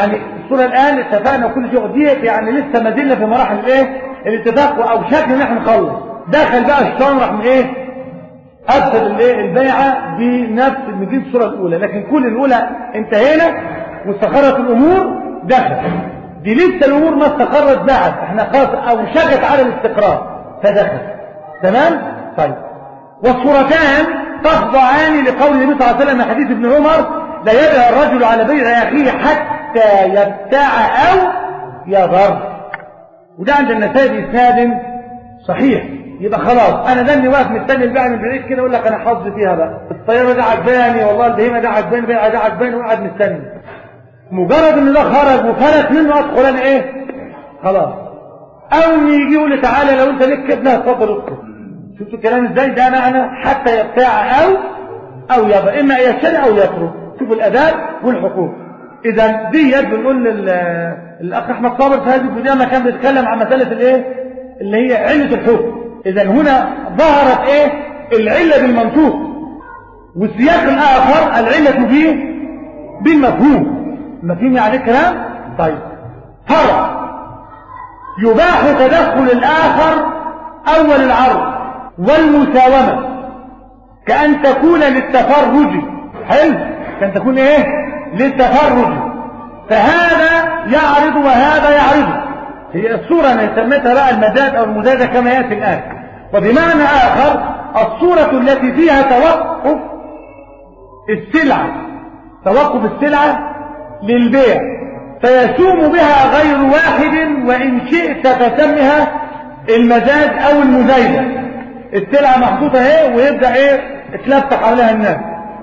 الصورة الآن اتفقنا وكل شيء ديت يعني لسه ما زلنا في مراحل الايه الاتفاق أو شكل ان احنا نخلص دخل بقى الشيطان راح من ايه أفسد الايه البيعة بنفس نجيب الصورة الأولى لكن كل الأولى انتهينا واستقرت الأمور دخل دي لسه الأمور ما استقرت بعد احنا خلاص أوشكت على الاستقرار فدخل تمام طيب والصورتان تخضعان لقول النبي صلى الله عليه وسلم في حديث ابن عمر لا يبيع الرجل على بيع أخيه حتى يبتاع أو يضر وده عند النسائي بإسناد صحيح يبقى خلاص انا ده اللي واقف مستني البيع من بعيد كده اقول لك انا حظ فيها بقى الطياره ده عجباني والله البهيمه ده عجباني البيع ده عجباني وقاعد مستني مجرد ان ده خرج وفلت منه ادخل انا ايه خلاص او يجي يقول لي تعالى لو انت ليك كده اتفضل ادخل شفتوا الكلام ازاي ده معنى حتى يبتاع او او يبقى اما يشتري او يترك شوفوا الاداب والحقوق اذا ديت بنقول للاخ احمد صابر في هذه الفيديو لما كان بيتكلم عن مساله الايه اللي هي عله الحكم اذا هنا ظهرت ايه العله بالمنطوق والسياق الاخر العله فيه بالمفهوم مفهوم يعني الكلام طيب فرع يباح تدخل الاخر اول العرض والمساومه كأن تكون للتفرج حلو كأن تكون ايه للتفرج فهذا يعرض وهذا يعرض هي الصورة أنا سميتها بقى المداد أو المزادة كما يأتي الآن وبمعنى آخر الصورة التي فيها توقف السلعة توقف السلعة للبيع فيسوم بها غير واحد وإن شئت فسمها المزاد أو المزايدة السلعة محطوطة اهي ويبدأ ايه اتلفتح عليها الناس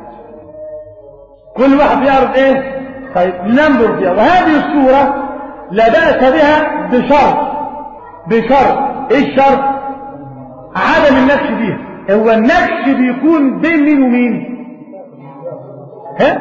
كل واحد بيعرض ايه طيب ننظر فيها وهذه الصورة لا بأس بها بشرط بشرط ايه الشرط عدم النكش فيها هو النكش بيكون بين مين ومين ها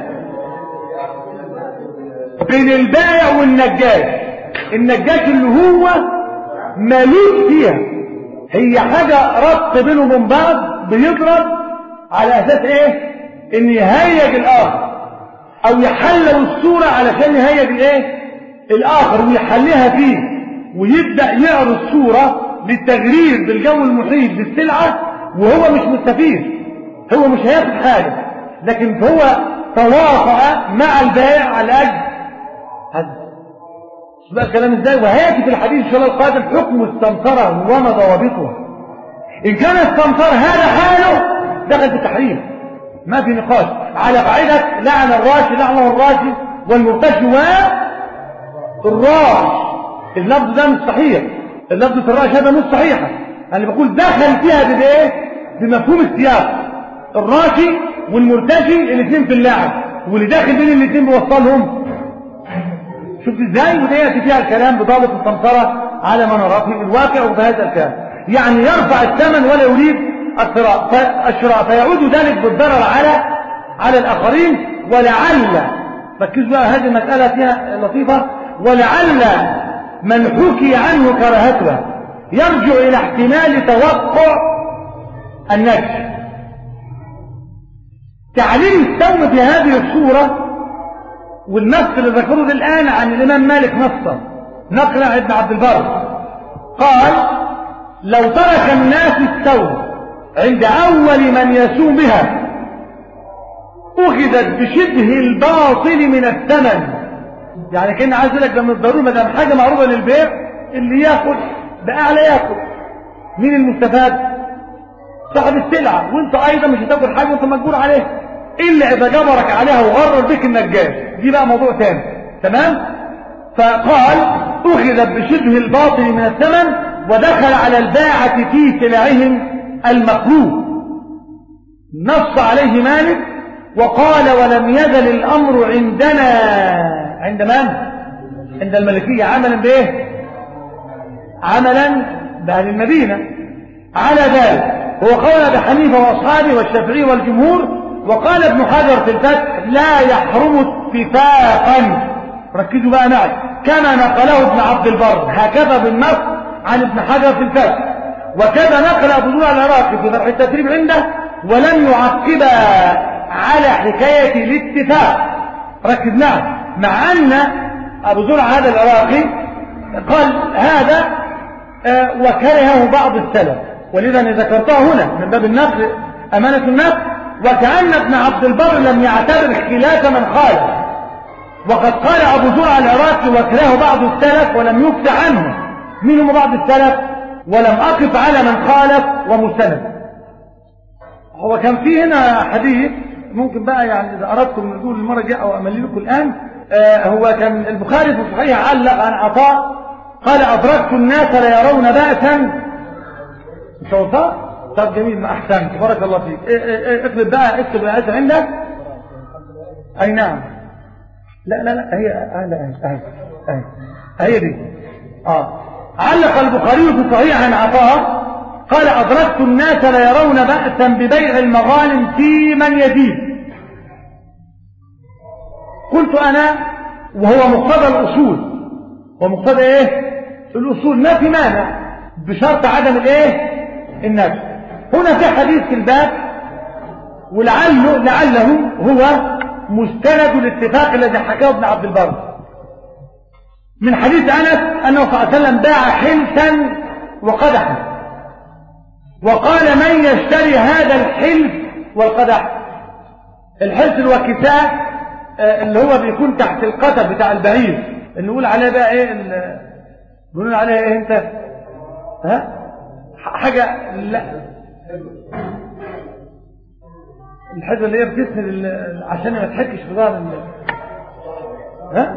بين البائع والنجاش النجاش اللي هو ملوش فيها هي حاجة ربط بينهم وبين بعض بيضرب على اساس ايه ان يهيج الاخر او يحلل الصورة علشان يهيج الايه الاخر ويحليها فيه ويبدأ يعرض صورة للتغرير بالجو المحيط بالسلعة وهو مش مستفيد هو مش هياخد حاجة لكن هو تواطأ مع البائع على اجل هذا بقى الكلام ازاي وهياتي في الحديث ان شاء الله القادم حكم السمسرة وما ضوابطها ان كان السمسرة هذا حاله دخل في التحريم ما في نقاش على قاعدة لعن الراشي لعنه الراشي والمرتشي والراش اللفظ ده مش صحيح اللفظ الراش هذا مش صحيحة انا بقول دخل فيها بايه بمفهوم السياق الراشي والمرتشي الاثنين في اللعب واللي داخل بين الاثنين بيوصلهم شفت ازاي وده ياتي فيها الكلام بضابط السمسرة على ما نراه في الواقع وفي هذا الكلام يعني يرفع الثمن ولا يريد الشراء الشراء فيعود ذلك بالضرر على على الاخرين ولعل ركزوا بقى هذه المسألة فيها لطيفة ولعل من حكي عنه كراهتها يرجع الى احتمال توقع النجش تعليل السوم في هذه الصورة والنص اللي ذكره الآن عن الإمام مالك نصا نقل عن ابن عبد البر قال لو ترك الناس السوم عند أول من يسوم بها أخذت بشبه الباطل من الثمن يعني كان عايز لك ده من الضروري ما دام حاجة معروضة للبيع اللي ياخد بأعلى ياخد مين المستفاد؟ صاحب السلعة وانت أيضا مش هتاخد حاجة وانت مجبور عليها إلا إذا جبرك عليها وغرر بك النجاش دي بقى موضوع تاني تمام فقال أخذت بشبه الباطل من الثمن ودخل على الباعة في سلعهم المكروه نص عليه مالك وقال ولم يزل الأمر عندنا عند من؟ عند الملكية عملا بإيه؟ عملا بأهل المدينة على ذلك هو قول أبي حنيفة وأصحابه والشافعي والجمهور وقال ابن حجر في الفتح لا يحرم اتفاقا ركزوا بقى معي كما نقله ابن عبد البر هكذا بالنص عن ابن حجر في الفتح وكذا نقل ابو زرع العراقي في فتح التدريب عنده ولم يعقب على حكاية الاتفاق ركز معي مع ان أبو زرع هذا العراقي قال هذا آه، وكرهه بعض السلف ولذا ذكرته هنا من باب النقل أمانة النقل وكأن ابن عبد البر لم يعتبر خلاف من خالف وقد قال أبو زرع العراقي وكرهه بعض السلف ولم يكف عنه من هم بعض السلف ولم أقف على من خالف ومستند هو كان في هنا حديث ممكن بقى يعني إذا أردتم نقول المرة الجاية أو أملي لكم الآن آه هو كان البخاري في الصحيح علق عن عطاء قال أدركت الناس لا يرون بأسا صوتا طب جميل ما أحسنت بارك الله فيك إيه إيه إيه اكتب بقى اكتب الآيات عندك أي نعم لا لا لا هي آه لا هي هي هي دي آه علق البخاري في صحيح عن عطاء قال أدركت الناس لا يرون بأسا ببيع المغانم في من يزيد قلت أنا وهو مقتضى الأصول ومقتضى إيه الأصول ما في مانع بشرط عدم الإيه النفس هنا في حديث في الباب ولعله لعله هو مستند الاتفاق الذي حكاه ابن عبد البر من حديث أنس أنه صلى الله عليه وسلم باع حلسا وقدحا وقال من يشتري هذا الحلف والقدح الحلف الوكساء اللي هو بيكون تحت القتب بتاع البعير اللي نقول عليه بقى ايه بيقولون عليه ايه انت ها حاجة لا الحاجة اللي هي بتسند عشان ما تحكش في ظهر ها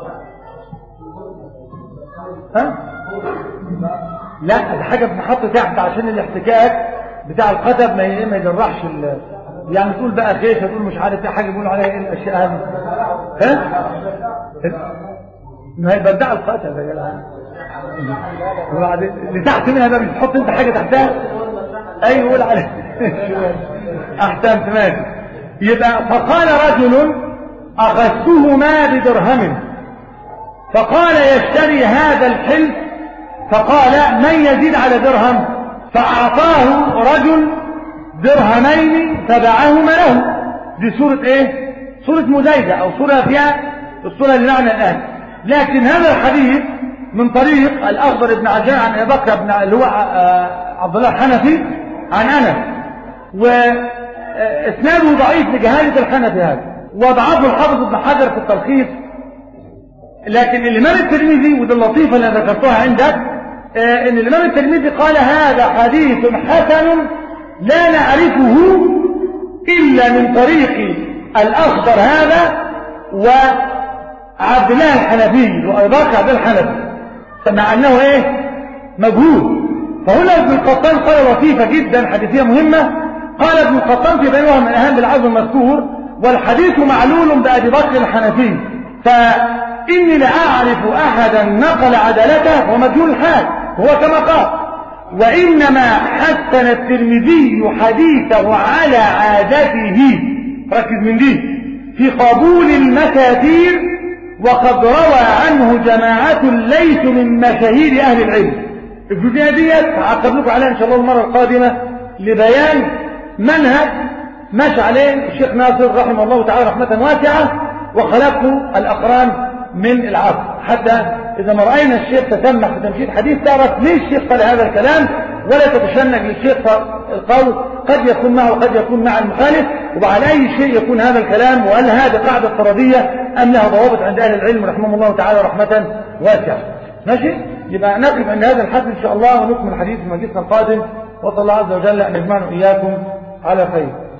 ها لا ده حاجة بنحط تحت عشان الاحتكاك بتاع القتب ما ما يجرحش يعني تقول بقى خيشة تقول مش عارف ايه حاجة بيقولوا عليها ايه الاشياء هذه ها ما هي بدع القتب يا جدعان وبعدين اللي تحت منها بقى مش تحط انت حاجة تحتها ايوه قول عليها احسنت ماشي يبقى فقال رجل اخذتهما بدرهم فقال يشتري هذا الحلف فقال من يزيد على درهم فأعطاه رجل درهمين فباعهما له دي صورة ايه صورة مزايدة او صورة فيها الصورة اللي معنا الآن لكن هذا الحديث من طريق الأخضر بن عجان عن أبي بكر بن اللي هو عبد الله الحنفي عن أنس وإسناده ضعيف لجهالة الحنفي هذا وضعفه الحافظ ابن حجر في التلخيص لكن الإمام الترمذي وده اللطيفة اللي ذكرتها عندك آه ان الامام الترمذي قال هذا حديث حسن لا نعرفه الا من طريق الاخضر هذا وعبد الله الحنفي وابي بكر عبد الحنفي مع انه ايه مجهول فهنا ابن القطان قال لطيفه جدا حديثيه مهمه قال ابن القطان في بينها من اهم بالعزم المذكور والحديث معلول بابي بكر الحنفي فاني لاعرف احدا نقل عدالته ومجهول الحال هو كما قال وإنما حسن الترمذي حديثه على عادته ركز من دي في قبول المكاثير وقد روى عنه جماعة ليس من مشاهير أهل العلم الجزئية ديت هعقب لكم عليها إن شاء الله المرة القادمة لبيان منهج ماشي عليه الشيخ ناصر رحمه الله تعالى رحمة واسعة وخلقه الأقران من العصر حتى إذا ما رأينا الشيخ تسمح في تمشيد حديث تعرف ليه الشيخ قال هذا الكلام ولا تتشنج للشيخ القول قد يكون معه وقد يكون مع المخالف وعلى أي شيء يكون هذا الكلام وهل هذه قاعدة افتراضية أم لها ضوابط عند أهل العلم رحمه الله تعالى رحمة واسعة ماشي يبقى نقف عند هذا الحد إن شاء الله ونكمل الحديث في مجلسنا القادم وصلى الله عز وجل أن يجمعنا إياكم على خير